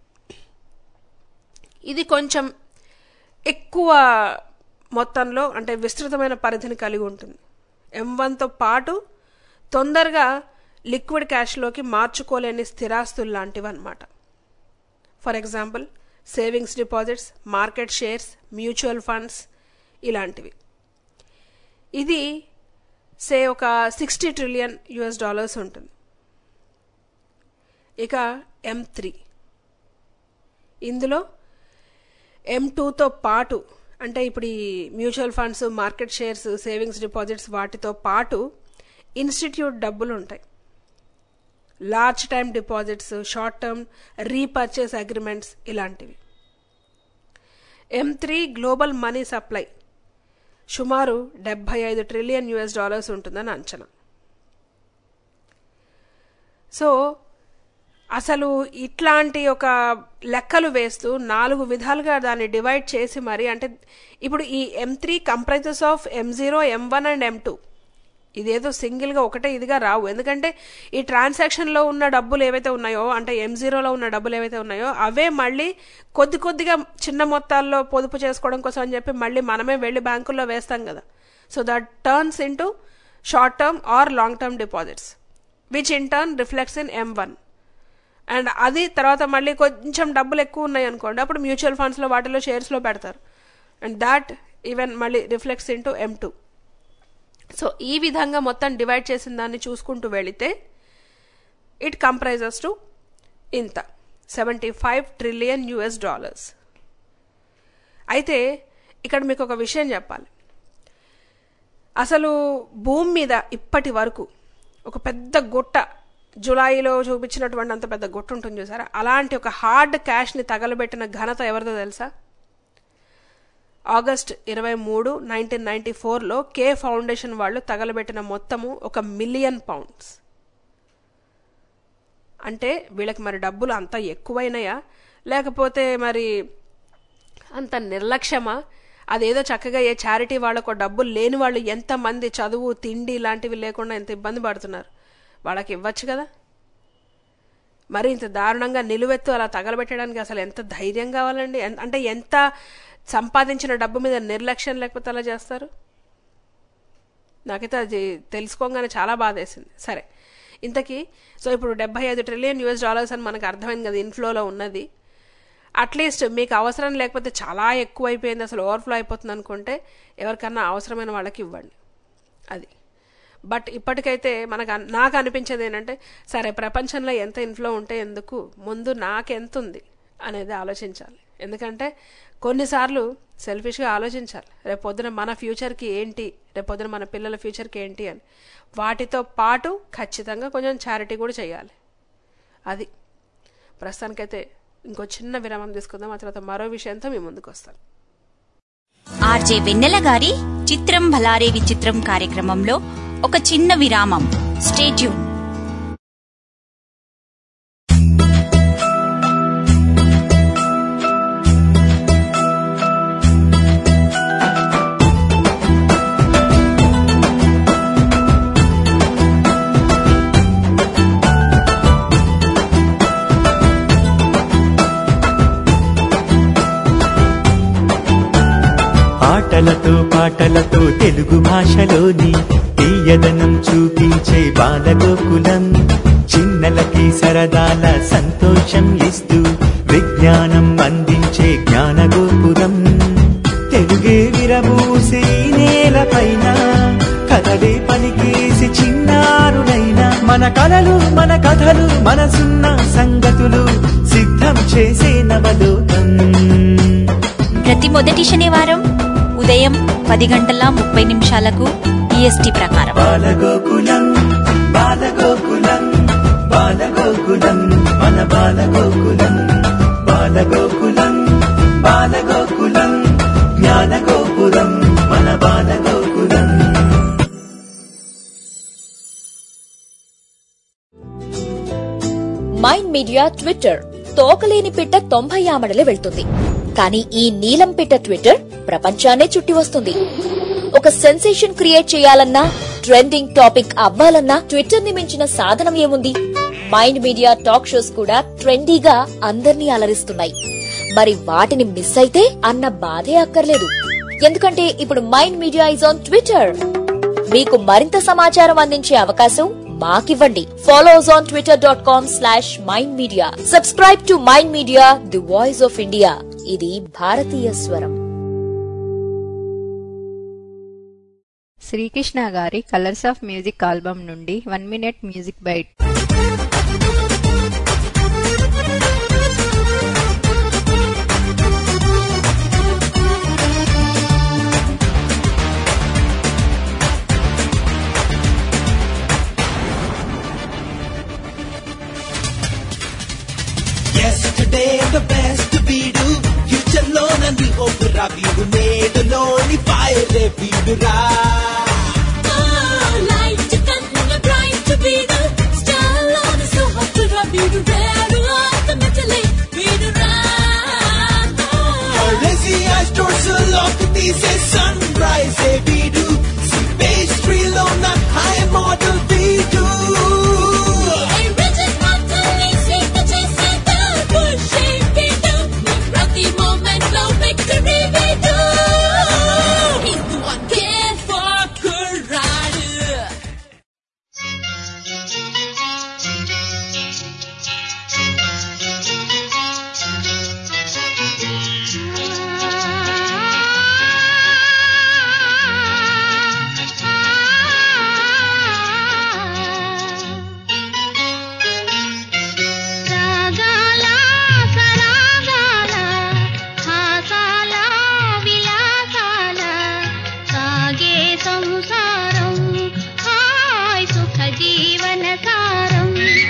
ఇది కొంచెం ఎక్కువ మొత్తంలో అంటే విస్తృతమైన పరిధిని కలిగి ఉంటుంది ఎం వన్తో పాటు తొందరగా లిక్విడ్ క్యాష్లోకి మార్చుకోలేని స్థిరాస్తులు లాంటివి అనమాట for example savings deposits market shares mutual funds ఇలాంటివి ఇది సే ఒక సిక్స్టీ ట్రిలియన్ యుఎస్ డాలర్స్ ఉంటుంది ఇక ఎం త్రీ ఇందులో ఎం టూతో పాటు అంటే ఇప్పుడు ఈ mutual funds market shares savings deposits వాటితో పాటు ఇన్స్టిట్యూట్ డబ్బులు ఉంటాయి large time deposits short term repurchase agreements ఇలాంటివి M three global money supply సుమారు డెబ్బై ఐదు ట్రిలియన్ యుఎస్ డాలర్స్ ఉంటుందని అంచనా సో అసలు ఇట్లాంటి ఒక లెక్కలు వేస్తూ నాలుగు విధాలుగా దాన్ని డివైడ్ చేసి మరి అంటే ఇప్పుడు ఈ M three comprises of M zero M one and M two ఇదేదో సింగిల్గా ఒకటే ఇదిగా రావు ఎందుకంటే ఈ ట్రాన్సాక్షన్లో ఉన్న డబ్బులు ఏవైతే ఉన్నాయో అంటే ఎం జీరోలో ఉన్న డబ్బులు ఏవైతే ఉన్నాయో అవే మళ్ళీ కొద్ది కొద్దిగా చిన్న మొత్తాల్లో పొదుపు చేసుకోవడం కోసం అని చెప్పి మళ్ళీ మనమే వెళ్ళి బ్యాంకుల్లో వేస్తాం కదా so that turns into short term or long term deposits which in turn reflects in M one and అది తర్వాత మళ్ళీ కొంచెం డబ్బులు ఎక్కువ ఉన్నాయి అనుకోండి అప్పుడు మ్యూచువల్ ఫండ్స్లో వాటిలో షేర్స్లో పెడతారు అండ్ దాట్ ఈవెన్ మళ్ళీ reflects in to M two so ఈ విధంగా మొత్తం డివైడ్ చేసిన దాన్ని చూసుకుంటూ వెళితే ఇట్ కంప్రైజెస్ టు ఇంత seventy five trillion US dollars అయితే ఇక్కడ మీకు ఒక విషయం చెప్పాలి అసలు భూమి మీద ఇప్పటి వరకు ఒక పెద్ద గుట్ట జులైలో చూపించినటువంటి అంత పెద్ద గుట్ట ఉంటుంది చూసారా అలాంటి ఒక హార్డ్ క్యాష్ని తగలబెట్టిన ఘనత ఎవరిదో తెలుసా ఆగస్ట్ ఇరవై మూడు నైన్టీన్ నైన్టీ ఫోర్లో కే ఫౌండేషన్ వాళ్ళు తగలబెట్టిన మొత్తము ఒక మిలియన్ పౌండ్స్ అంటే వీళ్ళకి మరి డబ్బులు అంత ఎక్కువైనాయా లేకపోతే మరి అంత నిర్లక్ష్యమా అదేదో చక్కగా ఏ చారిటీ వాళ్ళకు డబ్బులు లేని వాళ్ళు ఎంతమంది చదువు తిండి ఇలాంటివి లేకుండా ఎంత ఇబ్బంది పడుతున్నారు వాళ్ళకి ఇవ్వచ్చు కదా మరి ఇంత దారుణంగా నిలువెత్తు అలా తగలబెట్టడానికి అసలు ఎంత ధైర్యం కావాలండి ఎన్- అంటే ఎంత సంపాదించిన డబ్బు మీద నిర్లక్ష్యం లేకపోతే అలా చేస్తారు నాకైతే అది తెలుసుకోగానే చాలా బాధేసింది సరే ఇంతకీ సో ఇప్పుడు డెబ్బై ఐదు ట్రిలియన్ యూఎస్ డాలర్స్ అని మనకు అర్థమైంది కదా ఇన్ఫ్లోలో ఉన్నది అట్లీస్ట్ మీకు అవసరం లేకపోతే చాలా ఎక్కువ అయిపోయింది అసలు ఓవర్ఫ్లో అయిపోతుంది అనుకుంటే ఎవరికన్నా అవసరమైన వాళ్ళకి ఇవ్వండి అది బట్ ఇప్పటికైతే మనకు అన్- నాకు అనిపించేది ఏంటంటే సరే ప్రపంచంలో ఎంత ఇన్ఫ్లో ఉంటే ఎందుకు ముందు నాకెంత ఉంది అనేది ఆలోచించాలి ఎందుకంటే కొన్నిసార్లు సెల్ఫిష్గా ఆలోచించాలి రేపొద్దున మన ఫ్యూచర్కి ఏంటి రేపొద్దున మన పిల్లల ఫ్యూచర్కి ఏంటి అని వాటితో పాటు ఖచ్చితంగా కొంచెం చారిటీ కూడా చేయాలి అది ప్రస్తుతానికైతే ఇంకో చిన్న విరామం తీసుకుందాం ఆ తర్వాత మరో విషయంతో మీ ముందుకు వస్తాను ఆర్జే వెన్నెల గారి చిత్రం భలారే విచిత్రం కార్యక్రమంలో ఒక చిన్న విరామం స్టేట్యూన్ ఆటలతో పాటలతో తెలుగు భాషలోని తీయదనం చూపించే బాలగోకులం చిన్నలకి సరదాల సంతోషం ఇస్తూ విజ్ఞానం అందించే జ్ఞానగోపురం తెలుగే విరబూసి ఈ నేలపైన కథలే పలికేసి చిన్నారులైన మన కలలు మన కథలు మనసున్న సంగతులు సిద్ధం చేసే నవలోకం ప్రతి మొదటి శనివారం ఉదయం పది గంటల ముప్పై నిమిషాలకు ఈఎస్టీ ప్రకారం బాలగోకులం బాలగోకులం బాలగోకులం మన బాలగోకులం బాలగోకులం బాలగోకులం జ్ఞానగోపురం మన బాలగోకులం మైండ్ మీడియా ట్విట్టర్ తోకలేని పిట్ట తొంభై ఆమడలు వెళ్తుంది కానీ ఈ నీలం పిట్ట ట్విట్టర్ ప్రపంచాన్నే చుట్టి వస్తుంది ఒక సెన్సేషన్ క్రియేట్ చేయాలన్నా ట్రెండింగ్ టాపిక్ అవ్వాలన్నా ట్విట్టర్ ని మించిన సాధనం ఏముంది మైండ్ మీడియా టాక్ షోస్ కూడా ట్రెండీగా అందర్నీ అలరిస్తున్నాయి మరి వాటిని మిస్ అయితే అన్న బాధే అక్కర్లేదు ఎందుకంటే ఇప్పుడు mind media is on Twitter మీకు మరింత సమాచారం అందించే అవకాశం మాకివ్వండి follow us on Twitter dot com slash mind media subscribe to mind media the voice of India ఇది భారతీయ స్వరం శ్రీకృష్ణ గారి కలర్స్ ఆఫ్ మ్యూజిక్ ఆల్బమ్ నుండి one minute music bite Yesterday the best వీడు ఫ్యూచర్ లో నన్ను ఓపురా వీడు నేడులోని ఫైర్ వీడురా Lazy eyes torso lock తీసే సన్ రైజ్ వీడు పేస్ట్రీలో నా హై మోడల్ వీడు రాగాల సరాగాల హాసాల విలాసాల సాగే సంసారం హాయ్ సుఖ జీవన సారం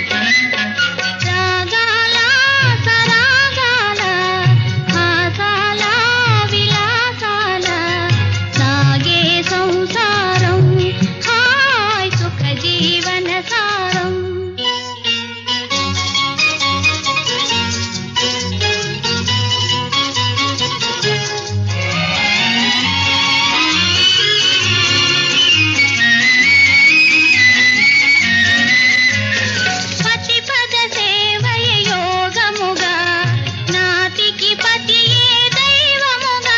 రాగాల సరాగాల హాసాల విలాసాల సాగే సంసారం హాయ్ సుఖ జీవన సారం పతి పద సేవయ యోగముగా నాతికి పతియే దైవముగా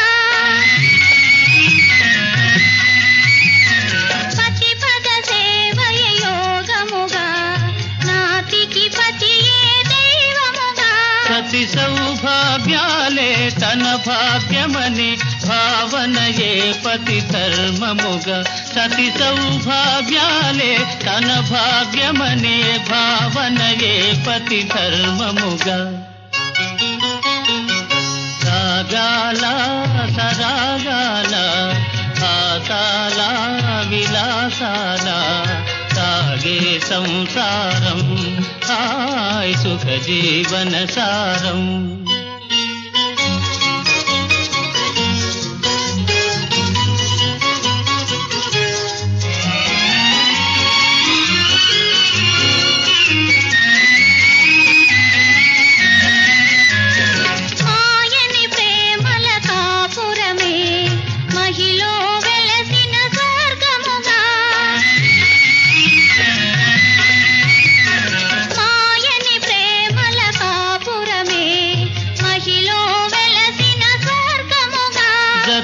పతి పద సేవయ యోగముగా నాతికి పతియే దైవముగా సతి సౌభాగ్యాలే తన భాగ్యమని భావనయే పతి ధర్మముగా సతి సౌభాగ్యాలే తన భాగ్యమనే భావనయే పతి ధర్మముగా రాగాల సరాగాల ఆసాల విలాసాల సాగే సంసారం హాయ్ సుఖ జీవన సారం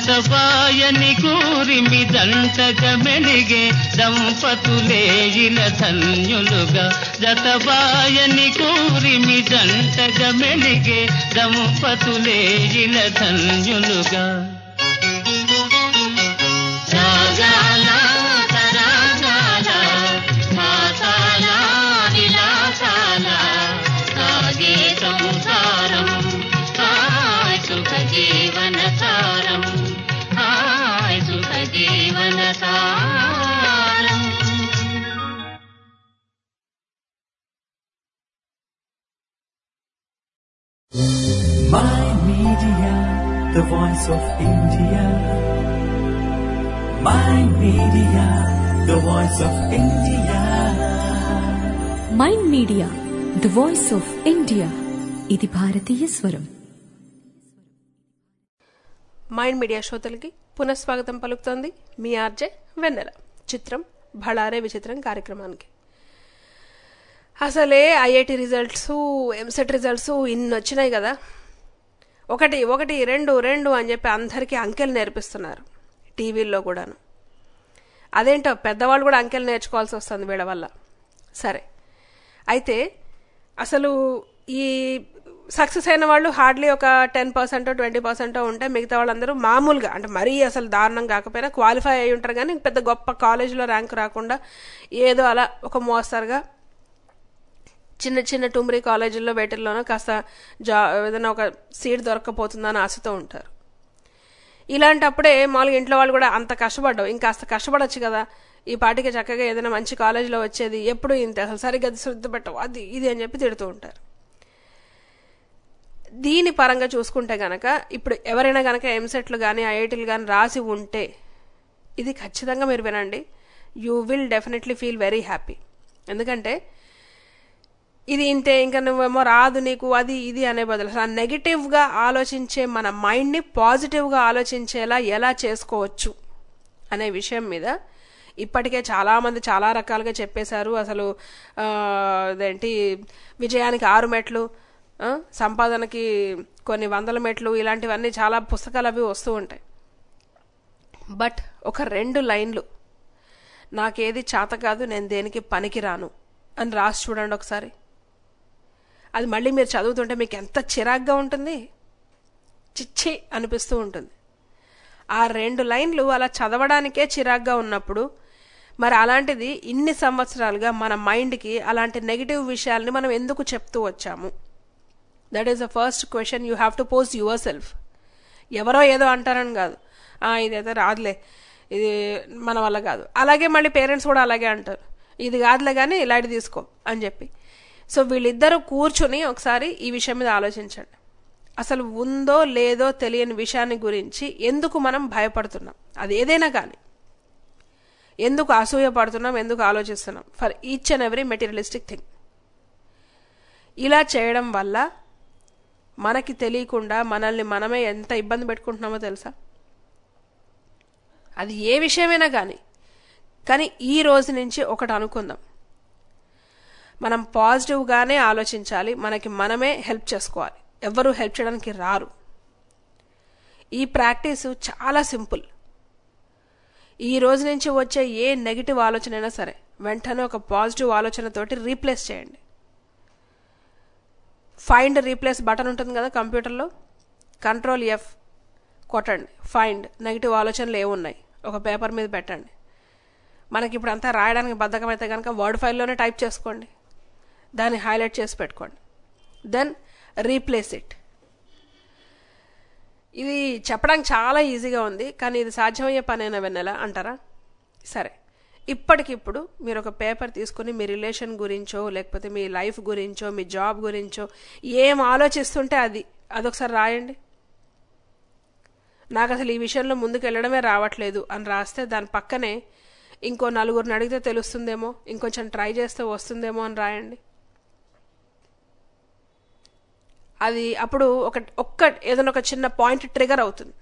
జతబాయని కూరిమి దంటగ మెలిగే దంపతులే ఇల ధన్యులుగా జతబాయని కూరిమి దంటగ మెలిగే దంపతులే ఇల ధన్యులుగా రాగాల తరాగాల మాసాల విలాసాల సాగే సంసారం హాయ్ సుఖ జీవన సారం హాయ్ సుఖ జీవన సారం My Media, the voice of India. My Media, the voice of India. Mind media the voice of India ఇది భారతీయ స్వరం మైండ్ మీడియా శ్రోతలకి పునఃస్వాగతం పలుకుతోంది మీ ఆర్జే వెన్నెల చిత్రం భళారే విచిత్రం కార్యక్రమానికి అసలే ఐఐటి రిజల్ట్స్ ఎంసెట్ రిజల్ట్స్ ఇన్ని వచ్చినాయి కదా ఒకటి ఒకటి రెండు రెండు అని చెప్పి అందరికీ అంకెలు నేర్పిస్తున్నారు టీవీల్లో కూడాను అదేంటో పెద్దవాళ్ళు కూడా అంకెలు నేర్చుకోవాల్సి వస్తుంది వీళ్ళ వల్ల సరే అయితే అసలు ఈ సక్సెస్ అయిన వాళ్ళు హార్డ్లీ ఒక టెన్ పర్సెంట్ ట్వంటీ పర్సెంట్ ఉంటే మిగతా వాళ్ళందరూ మామూలుగా అంటే మరీ అసలు దారుణం కాకపోయినా క్వాలిఫై అయి ఉంటారు కానీ పెద్ద గొప్ప కాలేజీలో ర్యాంక్ రాకుండా ఏదో అలా ఒక మోస్తరుగా చిన్న చిన్న టుమ్రీ కాలేజీల్లో వేటిల్లోనో కాస్త జా ఏదైనా ఒక సీట్ దొరక్కపోతుందని ఆశతో ఉంటారు ఇలాంటప్పుడే మామూలుగా ఇంట్లో వాళ్ళు కూడా అంత కష్టపడ్డావు ఇంకాస్త కష్టపడొచ్చు కదా ఈ పాటికి చక్కగా ఏదైనా మంచి కాలేజీలో వచ్చేది ఎప్పుడు ఇంత అసలు సరిగ్గా శ్రద్ధ పెట్టవు అది ఇది అని చెప్పి తిడుతూ ఉంటారు దీని పరంగా చూసుకుంటే గనక ఇప్పుడు ఎవరైనా గనక ఎంసెట్లు కానీ ఐఐటీలు కానీ రాసి ఉంటే ఇది ఖచ్చితంగా మీరు వినండి you will definitely feel very happy ఎందుకంటే ఇది ఇంతే ఇంకా నువ్వేమో రాదు నీకు అది ఇది అనే బదులు అసలు ఆ నెగిటివ్గా ఆలోచించే మన మైండ్ని పాజిటివ్గా ఆలోచించేలా ఎలా చేసుకోవచ్చు అనే విషయం మీద ఇప్పటికే చాలామంది చాలా రకాలుగా చెప్పేశారు అసలు ఆ, అదేంటి విజయానికి ఆరు మెట్లు ఆ, సంపాదనకి కొన్ని వందల మెట్లు ఇలాంటివన్నీ చాలా పుస్తకాలు అవి వస్తూ ఉంటాయి బట్ ఒక రెండు లైన్లు నాకేది చేత కాదు నేను దేనికి పనికిరాను అని రాసి చూడండి ఒకసారి అది మళ్ళీ మీరు చదువుతుంటే మీకు ఎంత చిరాగ్గా ఉంటుంది చిచ్చి అనిపిస్తూ ఉంటుంది ఆ రెండు లైన్లు అలా చదవడానికే చిరాగ్గా ఉన్నప్పుడు మరి అలాంటిది ఇన్ని సంవత్సరాలుగా మన మైండ్కి అలాంటి నెగిటివ్ విషయాల్ని మనం ఎందుకు చెప్తూ వచ్చాము that is the first question you have to post yourself ఎవరో ఏదో అంటారని కాదు "ఆ, ఇదైతే రాదులే ఇది మన వల్ల కాదు అలాగే మళ్ళీ పేరెంట్స్ కూడా అలాగే అంటారు ఇది కాదులే కానీ లైట్ తీసుకో అని చెప్పి సో వీళ్ళిద్దరూ కూర్చుని ఒకసారి ఈ విషయం మీద ఆలోచించండి అసలు ఉందో లేదో తెలియని విషయాన్ని గురించి ఎందుకు మనం భయపడుతున్నాం అది ఏదైనా కానీ ఎందుకు అసూయ పడుతున్నాం ఎందుకు ఆలోచిస్తున్నాం for each and every materialistic thing ఇలా చేయడం వల్ల మనకి తెలియకుండా మనల్ని మనమే ఎంత ఇబ్బంది పెట్టుకుంటున్నామో తెలుసా అది ఏ విషయమైనా కానీ కానీ ఈ రోజు నుంచి ఒకటి అనుకుందాం మనం పాజిటివ్గానే ఆలోచించాలి మనకి మనమే హెల్ప్ చేసుకోవాలి ఎవరు హెల్ప్ చేయడానికి రారు ఈ ప్రాక్టీస్ చాలా సింపుల్ ఈ రోజు నుంచి వచ్చే ఏ నెగిటివ్ ఆలోచన అయినా సరే వెంటనే ఒక పాజిటివ్ ఆలోచనతోటి రీప్లేస్ చేయండి ఫైండ్ రీప్లేస్ బటన్ ఉంటుంది కదా కంప్యూటర్లో కంట్రోల్ ఎఫ్ కొట్టండి ఫైండ్ నెగిటివ్ ఆలోచనలు ఏమున్నాయి ఒక పేపర్ మీద పెట్టండి మనకి ఇప్పుడు అంతా రాయడానికి బద్ధకం అయితే కనుక వర్డ్ ఫైల్లోనే టైప్ చేసుకోండి దాన్ని హైలైట్ చేసి పెట్టుకోండి దెన్ రీప్లేస్ ఇట్ ఇది చెప్పడానికి చాలా ఈజీగా ఉంది కానీ ఇది సాధ్యమయ్యే పనైనా వెన్నెలా అంటారా సరే ఇప్పటికిప్పుడు మీరు ఒక పేపర్ తీసుకుని మీ రిలేషన్ గురించో లేకపోతే మీ లైఫ్ గురించో మీ జాబ్ గురించో ఏం ఆలోచిస్తుంటే అది అదొకసారి రాయండి నాకు అసలు ఈ విషయంలో ముందుకు వెళ్ళడమే రావట్లేదు అని రాస్తే దాని పక్కనే ఇంకో నలుగురిని అడిగితే తెలుస్తుందేమో ఇంకొంచెం ట్రై చేస్తే వస్తుందేమో అని రాయండి అది అప్పుడు ఒక ఒక్క ఏదైనా ఒక చిన్న పాయింట్ ట్రిగర్ అవుతుంది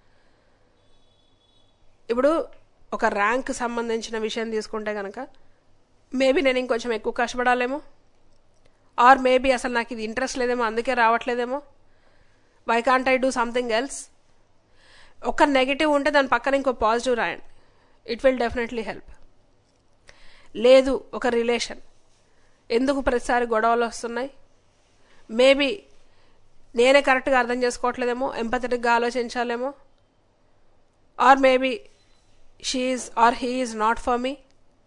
ఇప్పుడు ఒక ర్యాంక్ సంబంధించిన విషయం తీసుకుంటే కనుక మేబీ నేను ఇంకొంచెం ఎక్కువ కష్టపడాలేమో ఆర్ మేబీ అసలు నాకు ఇది ఇంట్రెస్ట్ లేదేమో అందుకే రావట్లేదేమో why can't I do something else ఒక నెగిటివ్ ఉంటే దాని పక్కన ఇంకో పాజిటివ్ రాయండి ఇట్ విల్ డెఫినెట్లీ హెల్ప్ లేదు ఒక రిలేషన్ ఎందుకు ప్రతిసారి గొడవలు వస్తున్నాయి మేబీ నేనే కరెక్ట్గా అర్థం చేసుకోవట్లేదేమో ఎంపథెటిక్గా ఆలోచించాలేమో or maybe she is or he is not for me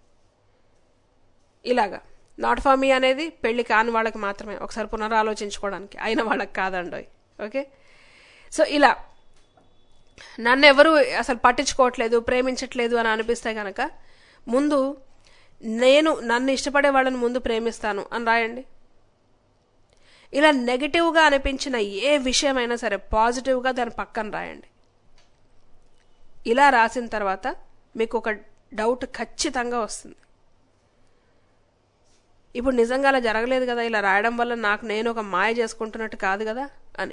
ఇలాగా నాట్ ఫర్ మీ అనేది పెళ్లి కాని వాళ్ళకి మాత్రమే ఒకసారి పునరాలోచించుకోవడానికి అయిన వాళ్ళకి కాదండి ఓకే సో ఇలా నన్ను ఎవరు అసలు పట్టించుకోవట్లేదు ప్రేమించట్లేదు అని అనిపిస్తే కనుక ముందు నేను నన్ను ఇష్టపడే వాళ్ళని ముందు ప్రేమిస్తాను అని రాయండి ఇలా నెగిటివ్గా అనిపించిన ఏ విషయమైనా సరే పాజిటివ్గా దాని పక్కన రాయండి ఇలా రాసిన తర్వాత మీకు ఒక డౌట్ ఖచ్చితంగా వస్తుంది ఇప్పుడు నిజంగా అలా జరగలేదు కదా ఇలా రాయడం వల్ల నాకు నేను ఒక మాయ చేసుకుంటున్నట్టు కాదు కదా అని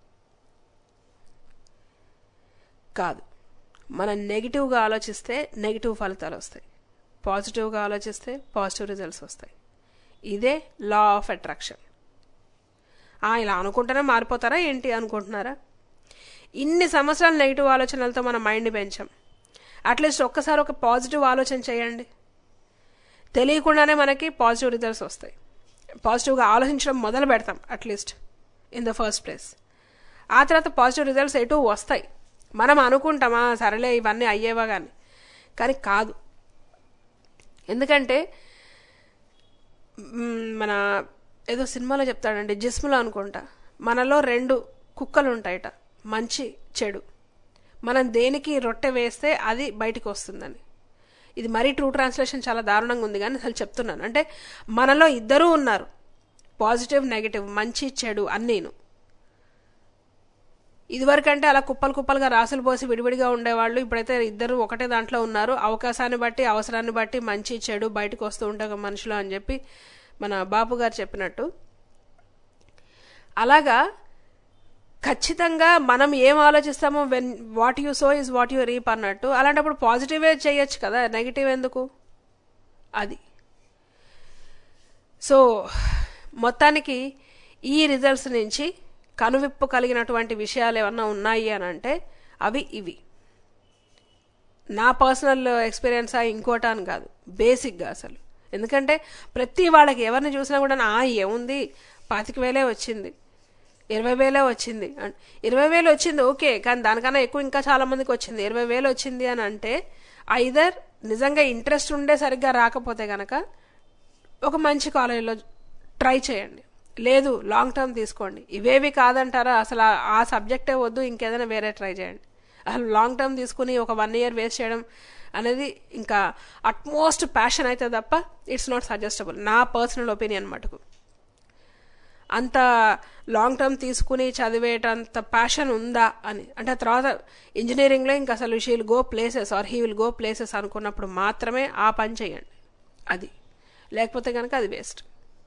కాదు మనం నెగిటివ్గా ఆలోచిస్తే నెగిటివ్ ఫలితాలు వస్తాయి పాజిటివ్గా ఆలోచిస్తే పాజిటివ్ రిజల్ట్స్ వస్తాయి ఇదే లా ఆఫ్ అట్రాక్షన్ ఇలా అనుకుంటేనే మారిపోతారా ఏంటి అనుకుంటున్నారా ఇన్ని సంవత్సరాలు నెగిటివ్ ఆలోచనలతో మన మైండ్ని పెంచాం అట్లీస్ట్ ఒక్కసారి ఒక పాజిటివ్ ఆలోచన చేయండి తెలియకుండానే మనకి పాజిటివ్ రిజల్ట్స్ వస్తాయి పాజిటివ్గా ఆలోచించడం మొదలు పెడతాం at least in the first place ఆ తర్వాత పాజిటివ్ రిజల్ట్స్ ఎటు వస్తాయి మనం అనుకుంటామా సరేలే ఇవన్నీ అయ్యేవా కానీ కానీ కాదు ఎందుకంటే మన ఏదో సినిమాలో చెప్తాడండి జిస్ములో అనుకుంటా మనలో రెండు కుక్కలు ఉంటాయట మంచి చెడు మనం దేనికి రొట్టె వేస్తే అది బయటికి వస్తుందని ఇది మరీ ట్రూ ట్రాన్స్లేషన్ చాలా దారుణంగా ఉంది కానీ అసలు చెప్తున్నాను అంటే మనలో ఇద్దరూ ఉన్నారు పాజిటివ్ నెగిటివ్ మంచి చెడు అన్నీను ఇదివరకంటే అలా కుప్పలు కుప్పలుగా రాసులు పోసి విడివిడిగా ఉండేవాళ్ళు ఇప్పుడైతే ఇద్దరు ఒకటే దాంట్లో ఉన్నారు అవకాశాన్ని బట్టి అవసరాన్ని బట్టి మంచి చెడు బయటకు వస్తూ ఉంటారు మనుషులు అని చెప్పి మన బాపు గారు చెప్పినట్టు అలాగా ఖచ్చితంగా మనం ఏం ఆలోచిస్తామో when what you sow is what you reap అన్నట్టు అలాంటప్పుడు పాజిటివే చేయొచ్చు కదా నెగిటివ్ ఎందుకు అది సో మొత్తానికి ఈ రిజల్ట్స్ నుంచి కనువిప్పు కలిగినటువంటి విషయాలు ఏమన్నా ఉన్నాయి అని అంటే అవి ఇవి నా పర్సనల్ ఎక్స్పీరియన్స్ ఇంకోట అని కాదు బేసిక్గా అసలు ఎందుకంటే ప్రతి వాళ్ళకి ఎవరిని చూసినా కూడా ఆ ఏముంది పాతిక వేలే వచ్చింది ఇరవై వేలే వచ్చింది ఇరవై వేలు వచ్చింది ఓకే కానీ దానికన్నా ఎక్కువ ఇంకా చాలా మందికి వచ్చింది ఇరవై వేలు వచ్చింది అని అంటే ఐదర్ నిజంగా ఇంట్రెస్ట్ ఉండే సరిగ్గా రాకపోతే కనుక ఒక మంచి కాలేజీలో ట్రై చేయండి లేదు లాంగ్ టర్మ్ తీసుకోండి ఇవేవి కాదంటారా అసలు ఆ సబ్జెక్టే వద్దు ఇంకేదైనా వేరే ట్రై చేయండి అసలు లాంగ్ టర్మ్ తీసుకుని ఒక వన్ ఇయర్ వేస్ట్ చేయడం అనేది ఇంకా అట్మోస్ట్ ప్యాషన్ అయితే తప్ప ఇట్స్ నాట్ సజెస్టబుల్ నా పర్సనల్ ఒపీనియన్ మటుకు అంత లాంగ్ టర్మ్ తీసుకుని చదివేటంత ప్యాషన్ ఉందా అని అంటే తర్వాత ఇంజనీరింగ్లో ఇంకా అసలు she will go places or he will go places అనుకున్నప్పుడు మాత్రమే ఆ పని చేయండి అది లేకపోతే కనుక అది వేస్ట్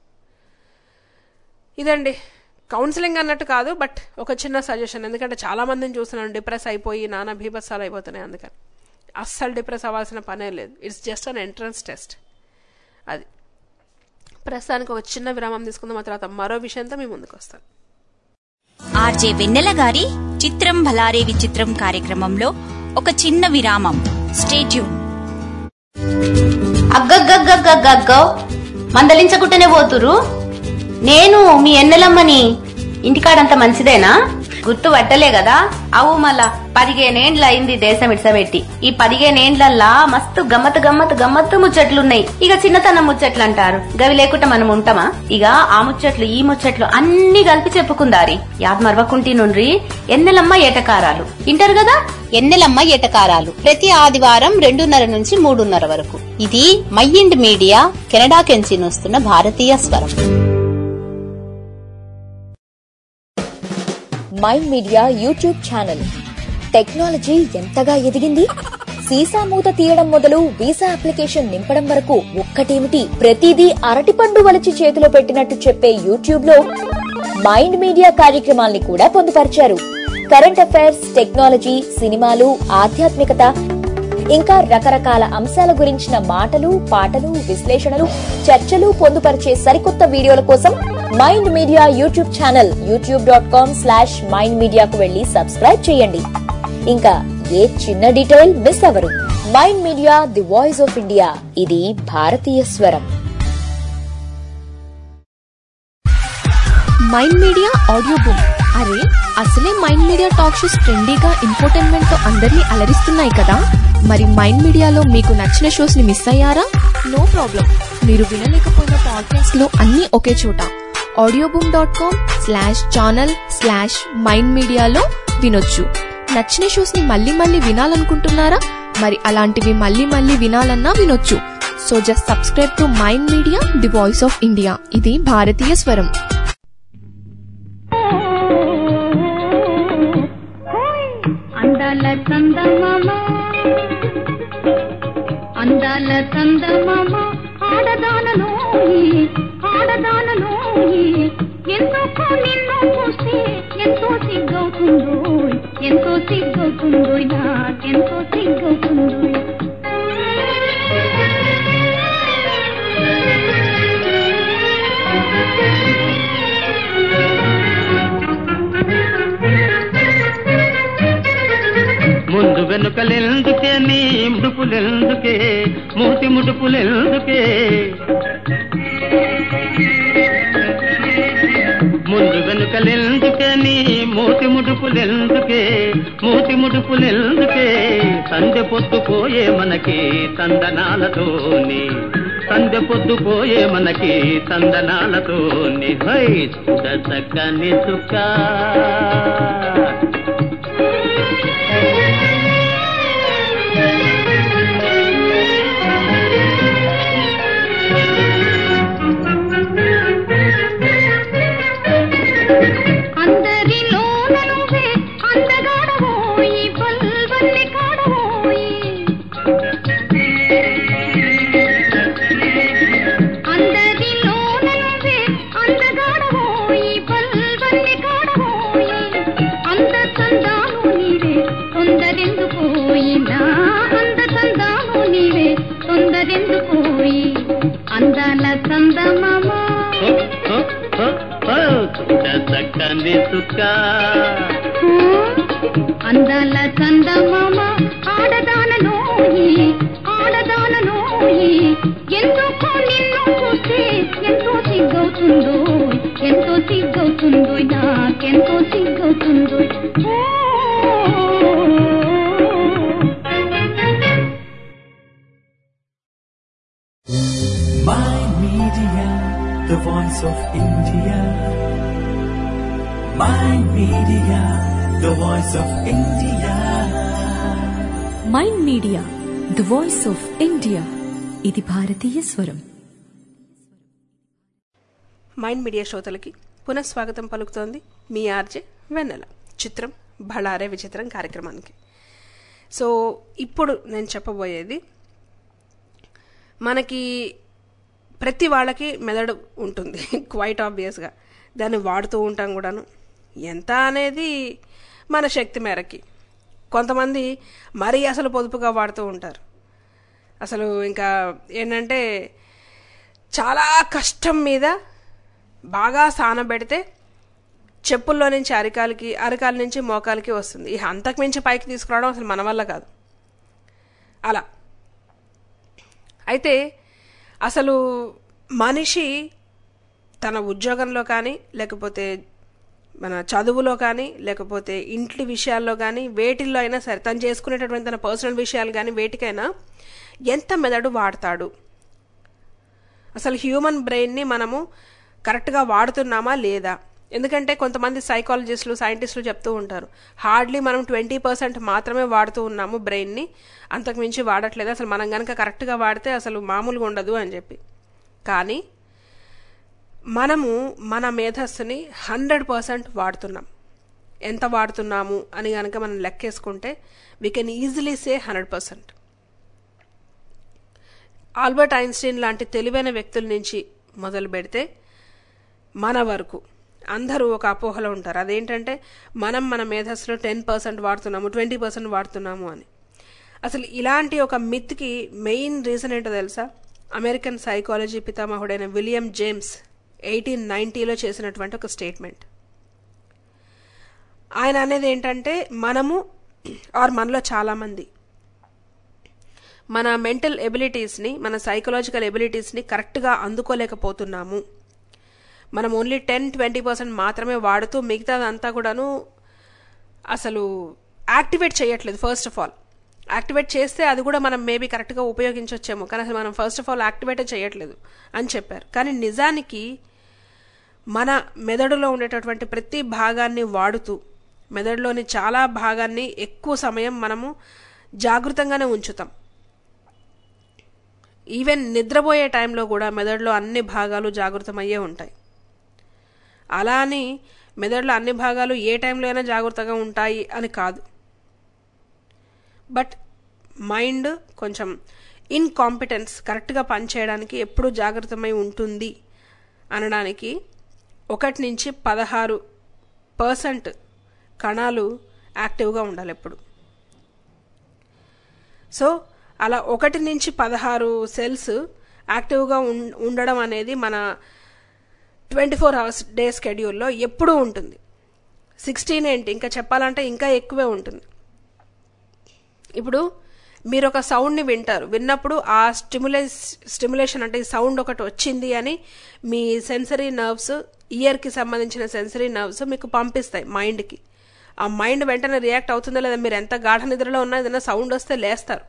ఇదండి కౌన్సిలింగ్ అన్నట్టు కాదు బట్ ఒక చిన్న సజెషన్ ఎందుకంటే చాలా మందిని చూస్తున్నాను డిప్రెస్ అయిపోయి నానా భీభత్సాలు అయిపోతున్నాయి అందుకని అస్సలు డిప్రెస్ అవ్వాల్సిన పనే లేదు it's just an entrance test అది ప్రస్తుతానికి ఒక చిన్న విరామం తీసుకుందాం ఆ తర్వాత మరో విషయంతో మీ ముందుకు వస్తాను ఆర్జే వెన్నెల గారి చిత్రం భలారే విచిత్రం కార్యక్రమంలో ఒక చిన్న విరామం స్టేట్యూన్ అగ్గగ్గగ్గగ్గగ్గో మందలించకుంటేనే పోతురు నేను మీ ఎన్నెలమ్మని ఇంటికాడంత మంచిదేనా గుర్తు పట్టలే కదా అవు మళ్ళా పదిహేనేండ్ల అయింది దేశం ఇడ్సబెట్టి ఈ పదిహేనేండ్లల్లా మస్తు గమ్మత్ గమ్మత్ గమ్మత్తు ముచ్చట్లున్నాయి ఇక చిన్నతనం ముచ్చట్లు అంటారు గవి లేకుండా మనం ఉంటామా ఇక ఆ ముచ్చట్లు ఈ ముచ్చట్లు అన్ని కలిపి చెప్పుకుందారి యాద్ మరవకుంటి నుండ్రి ఎన్నెలమ్మ ఏటకారాలు ఇంటారు కదా ఎన్నెలమ్మ ఎటకారాలు ప్రతి ఆదివారం రెండున్నర నుంచి మూడున్నర వరకు ఇది మైండ్ మీడియా కెనడా కెంచి వస్తున్న భారతీయ స్వరం mind media YouTube channel technology ఎంతగా ఎదిగింది సీసా మూత తీయడం మొదలు వీసా అప్లికేషన్ నింపడం వరకు ఒక్కటేమిటి ప్రతిదీ అరటిపండు వలిచి చేతిలో పెట్టినట్టు చెప్పే యూట్యూబ్ లో మైండ్ మీడియా కార్యక్రమాల్ని కూడా పొందుపరిచారు కరెంట్ అఫైర్స్ టెక్నాలజీ సినిమాలు ఆధ్యాత్మికత ఇంకా రకరకాల అంశాల గురించిన మాటలు పాటలు విశ్లేషణలు చర్చలు పొందుపరిచే సరికొత్త వీడియోల కోసం mind media YouTube channel YouTube dot com slash mind మీడియాకు వెళ్లి సబ్స్క్రైబ్ చేయండి ఇంకా ఏ చిన్న డీటెయిల్ మిస్ అవరు mind media the voice of India ఇది భారతీయ స్వరం మైండ్ మీడియా ఆడియో బుక్ అరే అసలే మైండ్ మీడియా టాక్ షోస్ ట్రెండీగా ఇన్ఫోటైన్మెంట్ తో అందరినీ అలరిస్తున్నాయి కదా మరి మైండ్ మీడియాలో మీకు నచ్చిన షోస్ ని మిస్ అయ్యారా నో ప్రాబ్లం మీరు వినలేకపోయిన పాడ్కాస్ట్ లో అన్ని ఒకే చోట audio boom dot com slash channel slash mind మీడియాలో వినొచ్చు నచ్చిన షోస్ ని మళ్ళీ మళ్ళీ వినాలనుకుంటున్నారా మరి అలాంటివి మళ్ళీ మళ్ళీ వినాలన్నా వినొచ్చు so just subscribe to mind media the voice of India ఇది భారతీయ స్వరం అందాల చందమామ అందాల చందమామ ఆడదానను ఆడదానను ఎందుకు నిన్ను చూస్తే ఎంతో సిగ్గవుతుందో ఎంతో సిగ్గవుతుందో నాకెంతో సిగ్గవుతుందో ముందు వెనుకలెందుకే నీ ముడుపులెందుకే మూతి ముడుపులెందుకే ముందు వెనుకలెందుకే నీ మూతి ముడుపులెందుకే మూతి ముడుపులెందుకే సందె పొద్దుపోయే మనకి తందనాలతోని సందె పొద్దుపోయే మనకి తందనాలతోని హై చూడ చక్కని చుక్కా అందరిలో నువ్వే అందగాడవోయి బల్బల్లి కాడవోయి అందరిలో నువ్వే అందగాడవోయి బల్బల్లి కాడవోయి అంద చందాను నీవే తొందరెందుకోయి నా అంద చందాను నీవే తొందరెందుకోయి అందాల చందమామ చూడ చక్కని చుక్క అందాల చందమామ ఆడదానలోయి ఆడదానలోయి ఎందుకు నిన్ను చూస్తే ఎంతో సిగ్గవుతుందో ఎంతో సిగ్గవుతుందో నాకెంతో సిగ్గవుతుందో Mind Media, the voice of India. Mind Media, the voice of India. Mind media the voice of India ఇది భారతీయ స్వరం మైండ్ మీడియా శ్రోతలకి పునఃస్వాగతం పలుకుతోంది మీ ఆర్జే వెన్నెల చిత్రం బళారే విచిత్రం కార్యక్రమానికి సో ఇప్పుడు నేను చెప్పబోయేది మనకి ప్రతి వాళ్ళకి మెదడు ఉంటుంది క్వైట్ ఆబ్వియస్గా దాన్ని వాడుతూ ఉంటాం కూడాను ఎంత అనేది మన శక్తి మేరకి కొంతమంది మరీ అసలు పొదుపుగా వాడుతూ ఉంటారు అసలు ఇంకా ఏంటంటే చాలా కష్టం మీద బాగా సాన పెడితే చెప్పుల్లో నుంచి అరికాలకి అరికాల నుంచి మోకాలకి వస్తుంది ఇక అంతకు మించి పైకి తీసుకురావడం అసలు మన వల్ల కాదు అలా అయితే అసలు మనిషి తన ఉద్యోగంలో కానీ లేకపోతే మన చదువులో కానీ లేకపోతే ఇంటి విషయాల్లో కానీ వేటిల్లో అయినా సరే తను చేసుకునేటటువంటి తన పర్సనల్ విషయాలు కానీ వేటికైనా ఎంత మెదడు వాడతాడు అసలు హ్యూమన్ బ్రెయిన్ని మనము కరెక్ట్గా వాడుతున్నామా లేదా ఎందుకంటే కొంతమంది సైకాలజిస్టులు సైంటిస్టులు చెప్తూ ఉంటారు హార్డ్లీ మనం ట్వంటీ పర్సెంట్ మాత్రమే వాడుతూ ఉన్నాము బ్రెయిన్ని అంతకుమించి వాడట్లేదు అసలు మనం కనుక కరెక్ట్గా వాడితే అసలు మామూలుగా ఉండదు అని చెప్పి కానీ మనము మన మేధస్సుని హండ్రెడ్ పర్సెంట్ వాడుతున్నాం ఎంత వాడుతున్నాము అని కనుక మనం లెక్కేసుకుంటే we can easily say hundred percent Albert Einstein లాంటి తెలివైన వ్యక్తుల నుంచి మొదలు పెడితే మన వరకు అందరూ ఒక అపోహలో ఉంటారు అదేంటంటే మనం మన మేధస్సులో టెన్ పర్సెంట్ వాడుతున్నాము ట్వంటీ పర్సెంట్ వాడుతున్నాము అని అసలు ఇలాంటి ఒక మిత్కి మెయిన్ రీజన్ ఏంటో తెలుసా అమెరికన్ సైకాలజీ పితామహుడైన విలియం జేమ్స్ ఎయిటీన్ నైంటీలో చేసినటువంటి ఒక స్టేట్మెంట్ ఆయన అనేది ఏంటంటే మనము ఆర్ మనలో చాలామంది మన మెంటల్ ఎబిలిటీస్ని మన సైకలాజికల్ ఎబిలిటీస్ని కరెక్ట్గా అందుకోలేకపోతున్నాము మనం ఓన్లీ టెన్ ట్వంటీ పర్సెంట్ మాత్రమే వాడుతూ మిగతాదంతా కూడాను అసలు యాక్టివేట్ చేయట్లేదు ఫస్ట్ ఆఫ్ ఆల్ యాక్టివేట్ చేస్తే అది కూడా మనం మేబీ కరెక్ట్గా ఉపయోగించవచ్చేమో కానీ అసలు మనం ఫస్ట్ ఆఫ్ ఆల్ యాక్టివేటే చేయట్లేదు అని చెప్పారు కానీ నిజానికి మన మెదడులో ఉండేటటువంటి ప్రతి భాగాన్ని వాడుతూ మెదడులోని చాలా భాగాన్ని ఎక్కువ సమయం మనము జాగృతంగానే ఉంచుతాం ఈవెన్ నిద్రపోయే టైంలో కూడా మెదడులో అన్ని భాగాలు జాగృతమయ్యే ఉంటాయి అలా అని మెదడులో అన్ని భాగాలు ఏ టైంలో అయినా జాగ్రత్తగా ఉంటాయి అని కాదు బట్ మైండ్ కొంచెం ఇన్కాంపిటెన్స్ కరెక్ట్గా పనిచేయడానికి ఎప్పుడూ జాగ్రత్తమై ఉంటుంది అనడానికి ఒకటి నుంచి పదహారు పర్సెంట్ కణాలు యాక్టివ్గా ఉండాలి ఎప్పుడు సో అలా ఒకటి నుంచి పదహారు సెల్స్ యాక్టివ్గా ఉండడం అనేది మన ట్వంటీ ఫోర్ అవర్స్ డే స్కెడ్యూల్లో ఎప్పుడూ ఉంటుంది సిక్స్టీన్ ఏంటి ఇంకా చెప్పాలంటే ఇంకా ఎక్కువే ఉంటుంది ఇప్పుడు మీరు ఒక సౌండ్ని వింటారు విన్నప్పుడు ఆ స్టిములేస్ స్టిములేషన్ అంటే ఈ సౌండ్ ఒకటి వచ్చింది అని మీ సెన్సరీ నర్వ్స్ ఇయర్కి సంబంధించిన సెన్సరీ నర్వ్స్ మీకు పంపిస్తాయి మైండ్కి ఆ మైండ్ వెంటనే రియాక్ట్ అవుతుందో లేదా మీరు ఎంత గాఢ నిద్రలో ఉన్నా ఏదైనా సౌండ్ వస్తే లేస్తారు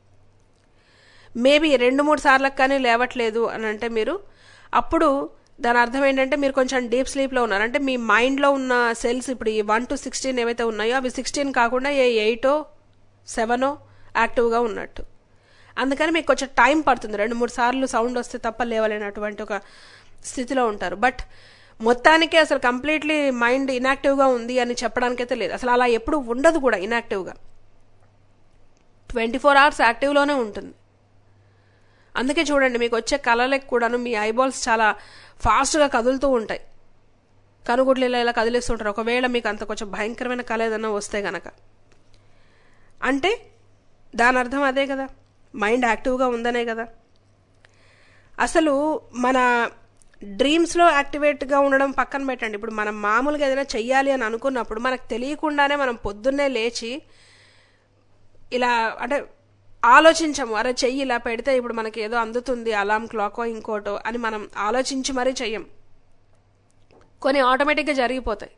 మేబీ రెండు మూడు సార్లకు కానీ లేవట్లేదు అని అంటే మీరు అప్పుడు దాని అర్థం ఏంటంటే మీరు కొంచెం డీప్ స్లీప్లో ఉన్నారు అంటే మీ మైండ్లో ఉన్న సెల్స్ ఇప్పుడు ఈ వన్ టు సిక్స్టీన్ ఏవైతే ఉన్నాయో అవి సిక్స్టీన్ కాకుండా ఏ ఎయిటో సెవెనో యాక్టివ్గా ఉన్నట్టు అందుకని మీకు కొంచెం టైం పడుతుంది రెండు మూడు సార్లు సౌండ్ వస్తే తప్ప లేవలేనటువంటి ఒక స్థితిలో ఉంటారు బట్ మొత్తానికి అసలు కంప్లీట్లీ మైండ్ ఇనాక్టివ్గా ఉంది అని చెప్పడానికైతే లేదు అసలు అలా ఎప్పుడు ఉండదు కూడా ఇనాక్టివ్గా ట్వంటీ ఫోర్ అవర్స్ యాక్టివ్లోనే ఉంటుంది అందుకే చూడండి మీకు వచ్చే కళలకు కూడాను మీ ఐబాల్స్ చాలా ఫాస్ట్గా కదులుతూ ఉంటాయి కనుగుడ్లు ఇలా ఇలా కదిలిస్తుంటారు ఒకవేళ మీకు అంత కొంచెం భయంకరమైన కళ ఏదన్నా వస్తే గనక అంటే దాని అర్థం అదే కదా మైండ్ యాక్టివ్గా ఉందనే కదా అసలు మన డ్రీమ్స్లో యాక్టివేట్గా ఉండడం పక్కన పెట్టండి ఇప్పుడు మనం మామూలుగా ఏదైనా చెయ్యాలి అని అనుకున్నప్పుడు మనకు తెలియకుండానే మనం పొద్దున్నే లేచి ఇలా అంటే ఆలోచించము అరే చెయ్యి ఇలా పెడితే ఇప్పుడు మనకి ఏదో అందుతుంది అలాం క్లాకో ఇంకోటో అని మనం ఆలోచించి మరీ చెయ్యం కొన్ని ఆటోమేటిక్గా జరిగిపోతాయి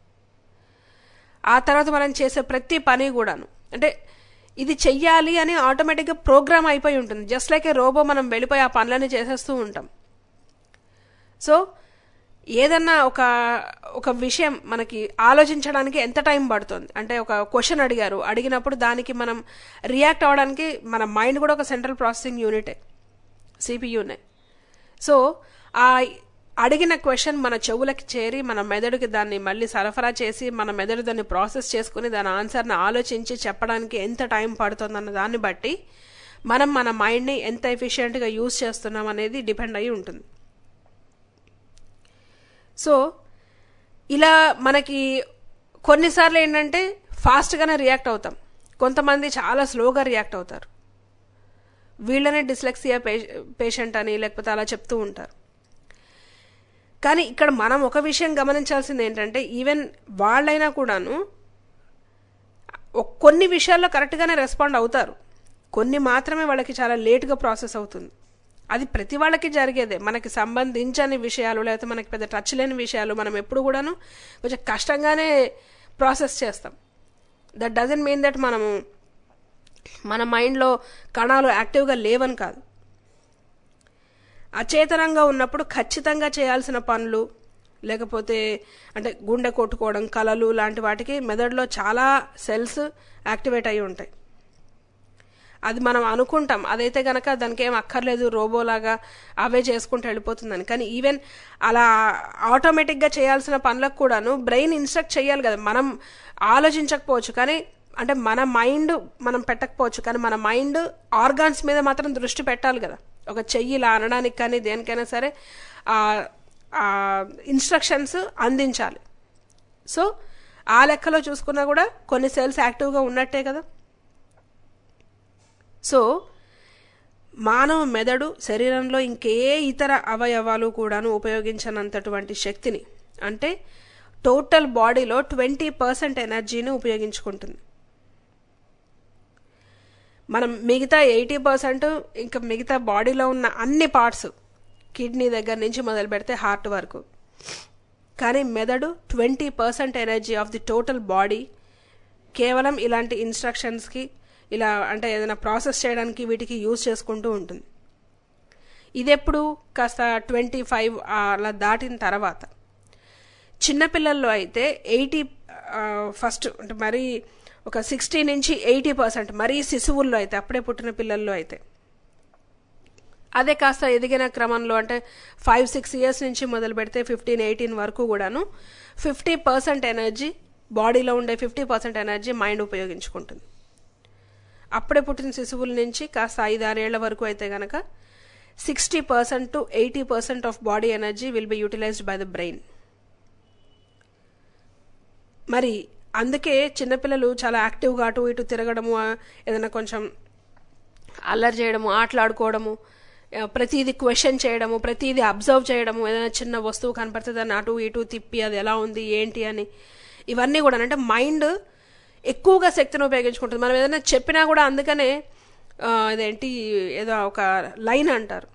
ఆ తర్వాత మనం చేసే ప్రతి పని కూడాను అంటే ఇది చెయ్యాలి అని ఆటోమేటిక్గా ప్రోగ్రామ్ అయిపోయి ఉంటుంది జస్ట్ లైక్ ఏ రోబో మనం వెళ్ళిపోయి ఆ పనులన్నీ చేసేస్తూ ఉంటాం సో ఏదన్నా ఒక ఒక విషయం మనకి ఆలోచించడానికి ఎంత టైం పడుతుంది అంటే ఒక క్వశ్చన్ అడిగారు అడిగినప్పుడు దానికి మనం రియాక్ట్ అవ్వడానికి మన మైండ్ కూడా ఒక సెంట్రల్ ప్రాసెసింగ్ యూనిటే సిపియూనే సో ఆ అడిగిన క్వశ్చన్ మన చెవులకి చేరి మన మెదడుకి దాన్ని మళ్ళీ సరఫరా చేసి మన మెదడు దాన్ని ప్రాసెస్ చేసుకుని దాని ఆన్సర్ని ఆలోచించి చెప్పడానికి ఎంత టైం పడుతుందన్న దాన్ని బట్టి మనం మన మైండ్ని ఎంత ఎఫిషియెంట్గా యూజ్ చేస్తున్నాం అనేది డిపెండ్ అయి ఉంటుంది సో ఇలా మనకి కొన్నిసార్లు ఏంటంటే ఫాస్ట్గానే రియాక్ట్ అవుతాం కొంతమంది చాలా స్లోగా రియాక్ట్ అవుతారు వీళ్ళనే డిస్లెక్సియా పేషెంట్ అని లేకపోతే అలా చెప్తూ ఉంటారు కానీ ఇక్కడ మనం ఒక విషయం గమనించాల్సింది ఏంటంటే ఈవెన్ వాళ్ళైనా కూడాను కొన్ని విషయాల్లో కరెక్ట్గానే రెస్పాండ్ అవుతారు కొన్ని మాత్రమే వాళ్ళకి చాలా లేట్గా ప్రాసెస్ అవుతుంది అది ప్రతి వాళ్ళకి జరిగేదే మనకి సంబంధించని విషయాలు లేకపోతే మనకి పెద్ద టచ్ లేని విషయాలు మనం ఎప్పుడు కూడాను కొంచెం కష్టంగానే ప్రాసెస్ చేస్తాం దట్ డజన్ మీన్ దట్ మనము మన మైండ్లో కణాలు యాక్టివ్గా లేవని కాదు అచేతనంగా ఉన్నప్పుడు ఖచ్చితంగా చేయాల్సిన పనులు లేకపోతే అంటే గుండె కొట్టుకోవడం కలలు లాంటి వాటికి మెదడులో చాలా సెల్స్ యాక్టివేట్ అయి ఉంటాయి అది మనం అనుకుంటాం అదైతే గనక దానికి ఏం అక్కర్లేదు రోబోలాగా అవే చేసుకుంటూ వెళ్ళిపోతుందని కానీ ఈవెన్ అలా ఆటోమేటిక్గా చేయాల్సిన పనులకు కూడాను బ్రెయిన్ ఇన్స్ట్రక్ట్ చేయాలి కదా మనం ఆలోచించకపోవచ్చు కానీ అంటే మన మైండ్ మనం పెట్టకపోవచ్చు కానీ మన మైండ్ ఆర్గాన్స్ మీద మాత్రం దృష్టి పెట్టాలి కదా ఒక చెయ్యి ఇలా అనడానికి కానీ దేనికైనా సరే ఇన్స్ట్రక్షన్స్ అందించాలి సో ఆ లెక్కలో చూసుకున్నా కూడా కొన్ని సెల్స్ యాక్టివ్గా ఉన్నట్టే కదా సో మానవ మెదడు శరీరంలో ఇంకే ఇతర అవయవాలు కూడాను ఉపయోగించనంతటువంటి శక్తిని అంటే టోటల్ బాడీలో ట్వంటీ పర్సెంట్ ఎనర్జీని ఉపయోగించుకుంటుంది మనం మిగతా ఎయిటీ పర్సెంట్ ఇంకా మిగతా బాడీలో ఉన్న అన్ని పార్ట్స్ కిడ్నీ దగ్గర నుంచి మొదలు పెడితే హార్ట్ వరకు కానీ మెదడు twenty percent energy of the total body కేవలం ఇలాంటి ఇన్స్ట్రక్షన్స్కి ఇలా అంటే ఏదైనా ప్రాసెస్ చేయడానికి వీటికి యూజ్ చేసుకుంటూ ఉంటుంది ఇది ఎప్పుడు కాస్త ట్వంటీ ఫైవ్ అలా దాటిన తర్వాత చిన్నపిల్లల్లో అయితే ఎయిటీ ఫస్ట్ అంటే మరీ ఒక సిక్స్టీ నుంచి ఎయిటీ పర్సెంట్ మరీ శిశువుల్లో అయితే అప్పుడే పుట్టిన పిల్లల్లో అయితే అదే కాస్త ఎదిగిన క్రమంలో అంటే ఫైవ్ సిక్స్ ఇయర్స్ నుంచి మొదలు పెడితే ఫిఫ్టీన్ ఎయిటీన్ వరకు కూడాను ఫిఫ్టీ పర్సెంట్ ఎనర్జీ బాడీలో ఉండే ఫిఫ్టీ పర్సెంట్ ఎనర్జీ మైండ్ ఉపయోగించుకుంటుంది అప్పుడే పుట్టిన శిశువుల నుంచి కాస్త ఐదు ఆరేళ్ల వరకు అయితే గనక sixty percent to eighty percent of body energy will be utilized by the brain మరి అందుకే చిన్నపిల్లలు చాలా యాక్టివ్గా అటు ఇటు తిరగడము ఆ, ఏదైనా కొంచెం అల్లరి చేయడము ఆటలాడుకోవడము ఆ, ప్రతిదీ క్వశ్చన్ చేయడము ప్రతిదీ అబ్జర్వ్ చేయడము ఏదైనా చిన్న వస్తువు కనపడితే దాన్ని అటు ఇటు తిప్పి అది ఎలా ఉంది ఏంటి అని ఇవన్నీ కూడా అంటే మైండ్ ఎక్కువగా శక్తిని ఉపయోగించుకుంటుంది మనం ఏదైనా చెప్పినా కూడా అందుకనే ఆ, ఇదేంటి ఏదో ఒక లైన్ అంటారు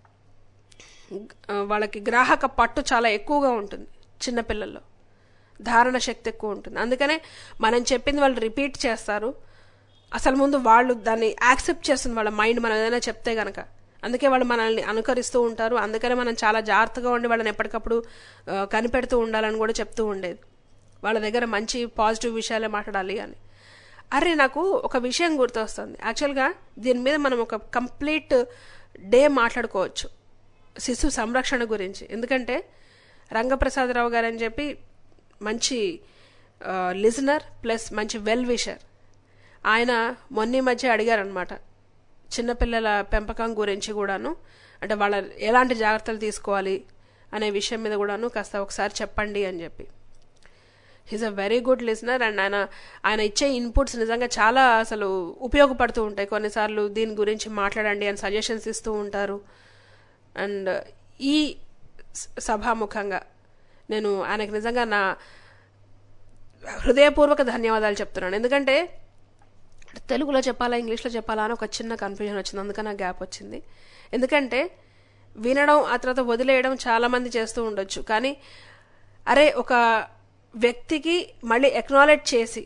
ఆ, వాళ్ళకి గ్రాహక పట్టు చాలా ఎక్కువగా ఉంటుంది చిన్నపిల్లల్లో ధారణ శక్తి ఎక్కువ ఉంటుంది అందుకనే మనం చెప్పింది వాళ్ళు రిపీట్ చేస్తారు అసలు ముందు వాళ్ళు దాన్ని యాక్సెప్ట్ చేస్తుంది వాళ్ళ మైండ్ మనం ఏదైనా చెప్తే గనక అందుకే వాళ్ళు మనల్ని అనుకరిస్తూ ఉంటారు అందుకనే మనం చాలా జాగ్రత్తగా ఉండి వాళ్ళని ఎప్పటికప్పుడు ఆ, కనిపెడుతూ ఉండాలని కూడా చెప్తూ ఉండేది వాళ్ళ దగ్గర మంచి పాజిటివ్ విషయాలే మాట్లాడాలి అని అరే నాకు ఒక విషయం గుర్తొస్తుంది యాక్చువల్గా దీని మీద మనం ఒక కంప్లీట్ డే మాట్లాడుకోవచ్చు శిశు సంరక్షణ గురించి ఎందుకంటే రంగప్రసాదరావు గారు అని చెప్పి మంచి లిజనర్ ప్లస్ మంచి వెల్ విషర్ ఆయన మొన్న ఈ మధ్య అడిగారనమాట చిన్నపిల్లల పెంపకం గురించి కూడాను అంటే వాళ్ళ ఎలాంటి జాగ్రత్తలు తీసుకోవాలి అనే విషయం మీద కూడాను కాస్త ఒకసారి చెప్పండి అని చెప్పి he's a very good listener and ఆయన ఆయన ఇచ్చే ఇన్పుట్స్ నిజంగా చాలా అసలు ఉపయోగపడుతూ ఉంటాయి కొన్నిసార్లు దీని గురించి మాట్లాడండి అని సజెషన్స్ ఇస్తూ ఉంటారు అండ్ ఈ స- సభాముఖంగా నేను ఆయనకు నిజంగా నా హృదయపూర్వక ధన్యవాదాలు చెప్తున్నాను ఎందుకంటే తెలుగులో చెప్పాలా ఇంగ్లీష్లో చెప్పాలా అని ఒక చిన్న కన్ఫ్యూజన్ వచ్చింది అందుకని నాకు గ్యాప్ వచ్చింది ఎందుకంటే వినడం ఆ తర్వాత వదిలేయడం చాలామంది చేస్తూ ఉండొచ్చు కానీ అరే ఒక వ్యక్తికి మళ్ళీ ఎక్నాలెడ్జ్ చేసి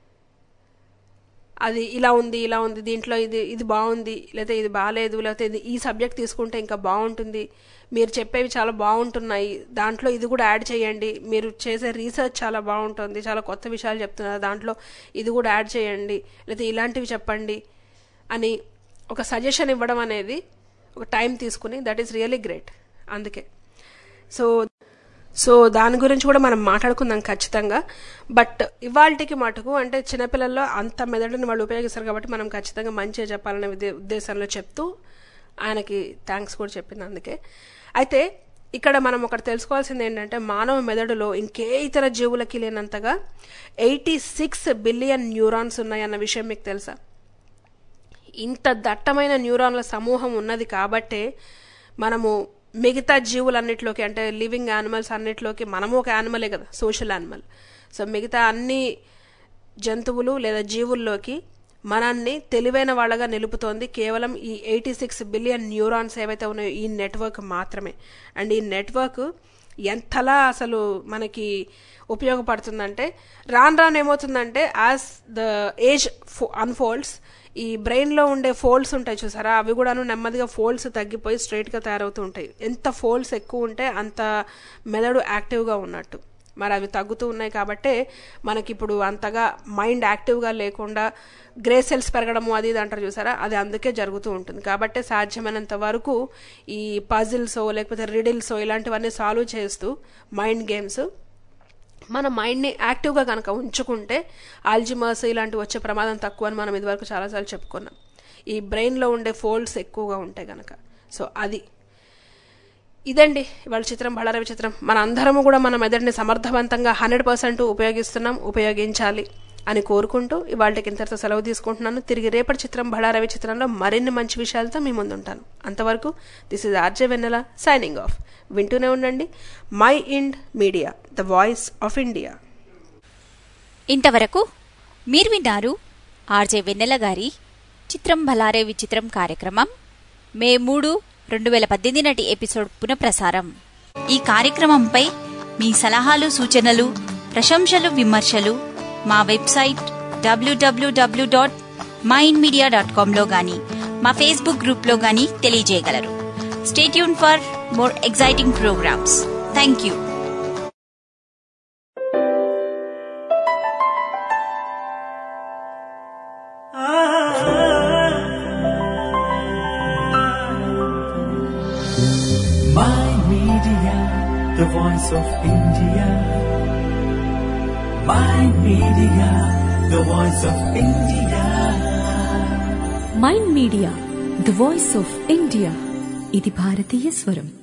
అది ఇలా ఉంది ఇలా ఉంది దీంట్లో ఇది ఇది బాగుంది లేకపోతే ఇది బాగాలేదు లేకపోతే ఇది ఈ సబ్జెక్ట్ తీసుకుంటే ఇంకా బాగుంటుంది మీరు చెప్పేవి చాలా బాగుంటున్నాయి దాంట్లో ఇది కూడా యాడ్ చేయండి మీరు చేసే రీసెర్చ్ చాలా బాగుంటుంది చాలా కొత్త విషయాలు చెప్తున్నారు దాంట్లో ఇది కూడా యాడ్ చేయండి లేకపోతే ఇలాంటివి చెప్పండి అని ఒక సజెషన్ ఇవ్వడం అనేది ఒక టైం తీసుకుని దట్ ఈస్ రియలీ గ్రేట్ అందుకే సో సో దాని గురించి కూడా మనం మాట్లాడుకుందాం ఖచ్చితంగా బట్ ఇవాళకి మటుకు అంటే చిన్నపిల్లల్లో అంత మెదడుని వాళ్ళు ఉపయోగిస్తారు కాబట్టి మనం ఖచ్చితంగా మంచిగా చెప్పాలనే ఉద్దే- ఉద్దేశంలో చెప్తూ ఆయనకి థ్యాంక్స్ కూడా చెప్పింది అందుకే అయితే ఇక్కడ మనం ఒకటి తెలుసుకోవాల్సింది ఏంటంటే మానవ మెదడులో ఇంకే ఇతర జీవులకి లేనంతగా ఎయిటీ సిక్స్ బిలియన్ న్యూరాన్స్ ఉన్నాయన్న విషయం మీకు తెలుసా ఇంత దట్టమైన న్యూరాన్ల సమూహం ఉన్నది కాబట్టే మనము మిగతా జీవులన్నిటిలోకి అంటే లివింగ్ యానిమల్స్ అన్నిటిలోకి మనము ఒక యానిమలే కదా సోషల్ యానిమల్ సో మిగతా అన్ని జంతువులు లేదా జీవుల్లోకి మనల్ని తెలివైన వాళ్ళగా నిలుపుతోంది కేవలం ఈ ఎయిటీ సిక్స్ బిలియన్ న్యూరాన్స్ ఏవైతే ఉన్నాయో ఈ నెట్వర్క్ మాత్రమే అండ్ ఈ నెట్వర్క్ ఎంతలా అసలు మనకి ఉపయోగపడుతుందంటే రాను రాను ఏమవుతుందంటే యాజ్ ద ఏజ్ అన్ఫోల్డ్స్ ఈ బ్రెయిన్లో ఉండే ఫోల్డ్స్ ఉంటాయి చూసారా అవి కూడాను నెమ్మదిగా ఫోల్డ్స్ తగ్గిపోయి స్ట్రైట్గా తయారవుతూ ఉంటాయి ఎంత ఫోల్డ్స్ ఎక్కువ ఉంటే అంత మెదడు యాక్టివ్గా ఉన్నట్టు మరి అవి తగ్గుతూ ఉన్నాయి కాబట్టే మనకి ఇప్పుడు అంతగా మైండ్ యాక్టివ్గా లేకుండా గ్రే సెల్స్ పెరగడము అది ఇది అంటారు చూసారా అది అందుకే జరుగుతూ ఉంటుంది కాబట్టి సాధ్యమైనంత వరకు ఈ పజిల్సో లేకపోతే రిడిల్సో ఇలాంటివన్నీ సాల్వ్ చేస్తూ మైండ్ గేమ్స్ మన మైండ్ని యాక్టివ్గా కనుక ఉంచుకుంటే ఆల్జిమర్స్ ఇలాంటివి వచ్చే ప్రమాదం తక్కువ అని మనం ఇదివరకు చాలాసార్లు చెప్పుకున్నాం ఈ బ్రెయిన్లో ఉండే ఫోల్డ్స్ ఎక్కువగా ఉంటాయి కనుక సో అది ఇదండి ఇవాళ చిత్రం బళ్ళారవి చిత్రం మన అందరము కూడా మన మెదడుని సమర్థవంతంగా హండ్రెడ్ పర్సెంట్ ఉపయోగిస్తున్నాం ఉపయోగించాలి అని కోరుకుంటూ ఇవాళకి ఇంతటితో సెలవు తీసుకుంటున్నాను తిరిగి రేపటి చిత్రం బళ్ళారవి చిత్రంలో మరిన్ని మంచి విషయాలతో మీ ముందుంటాను అంతవరకు this is RJ Vennela signing off వింటూనే ఉండండి mind media the voice of India ఇంతవరకు మీరు విన్నారు ఆర్జే వెన్నెల గారి చిత్రం భలారే విచిత్రం కార్యక్రమం మే మూడు రెండు వేల పద్దెనిమిది నాటి ఎపిసోడ్ పునఃప్రసారం ఈ కార్యక్రమంపై మీ సలహాలు సూచనలు ప్రశంసలు విమర్శలు మా website WWW dot mind media dot కామ్లో కానీ మా ఫేస్బుక్ గ్రూప్లో కానీ తెలియజేయగలరు stay tuned for more exciting programmes thank you My Media, the voice of India. My Media, the voice of India. Mind media the voice of India ఇది భారతీయ స్వరం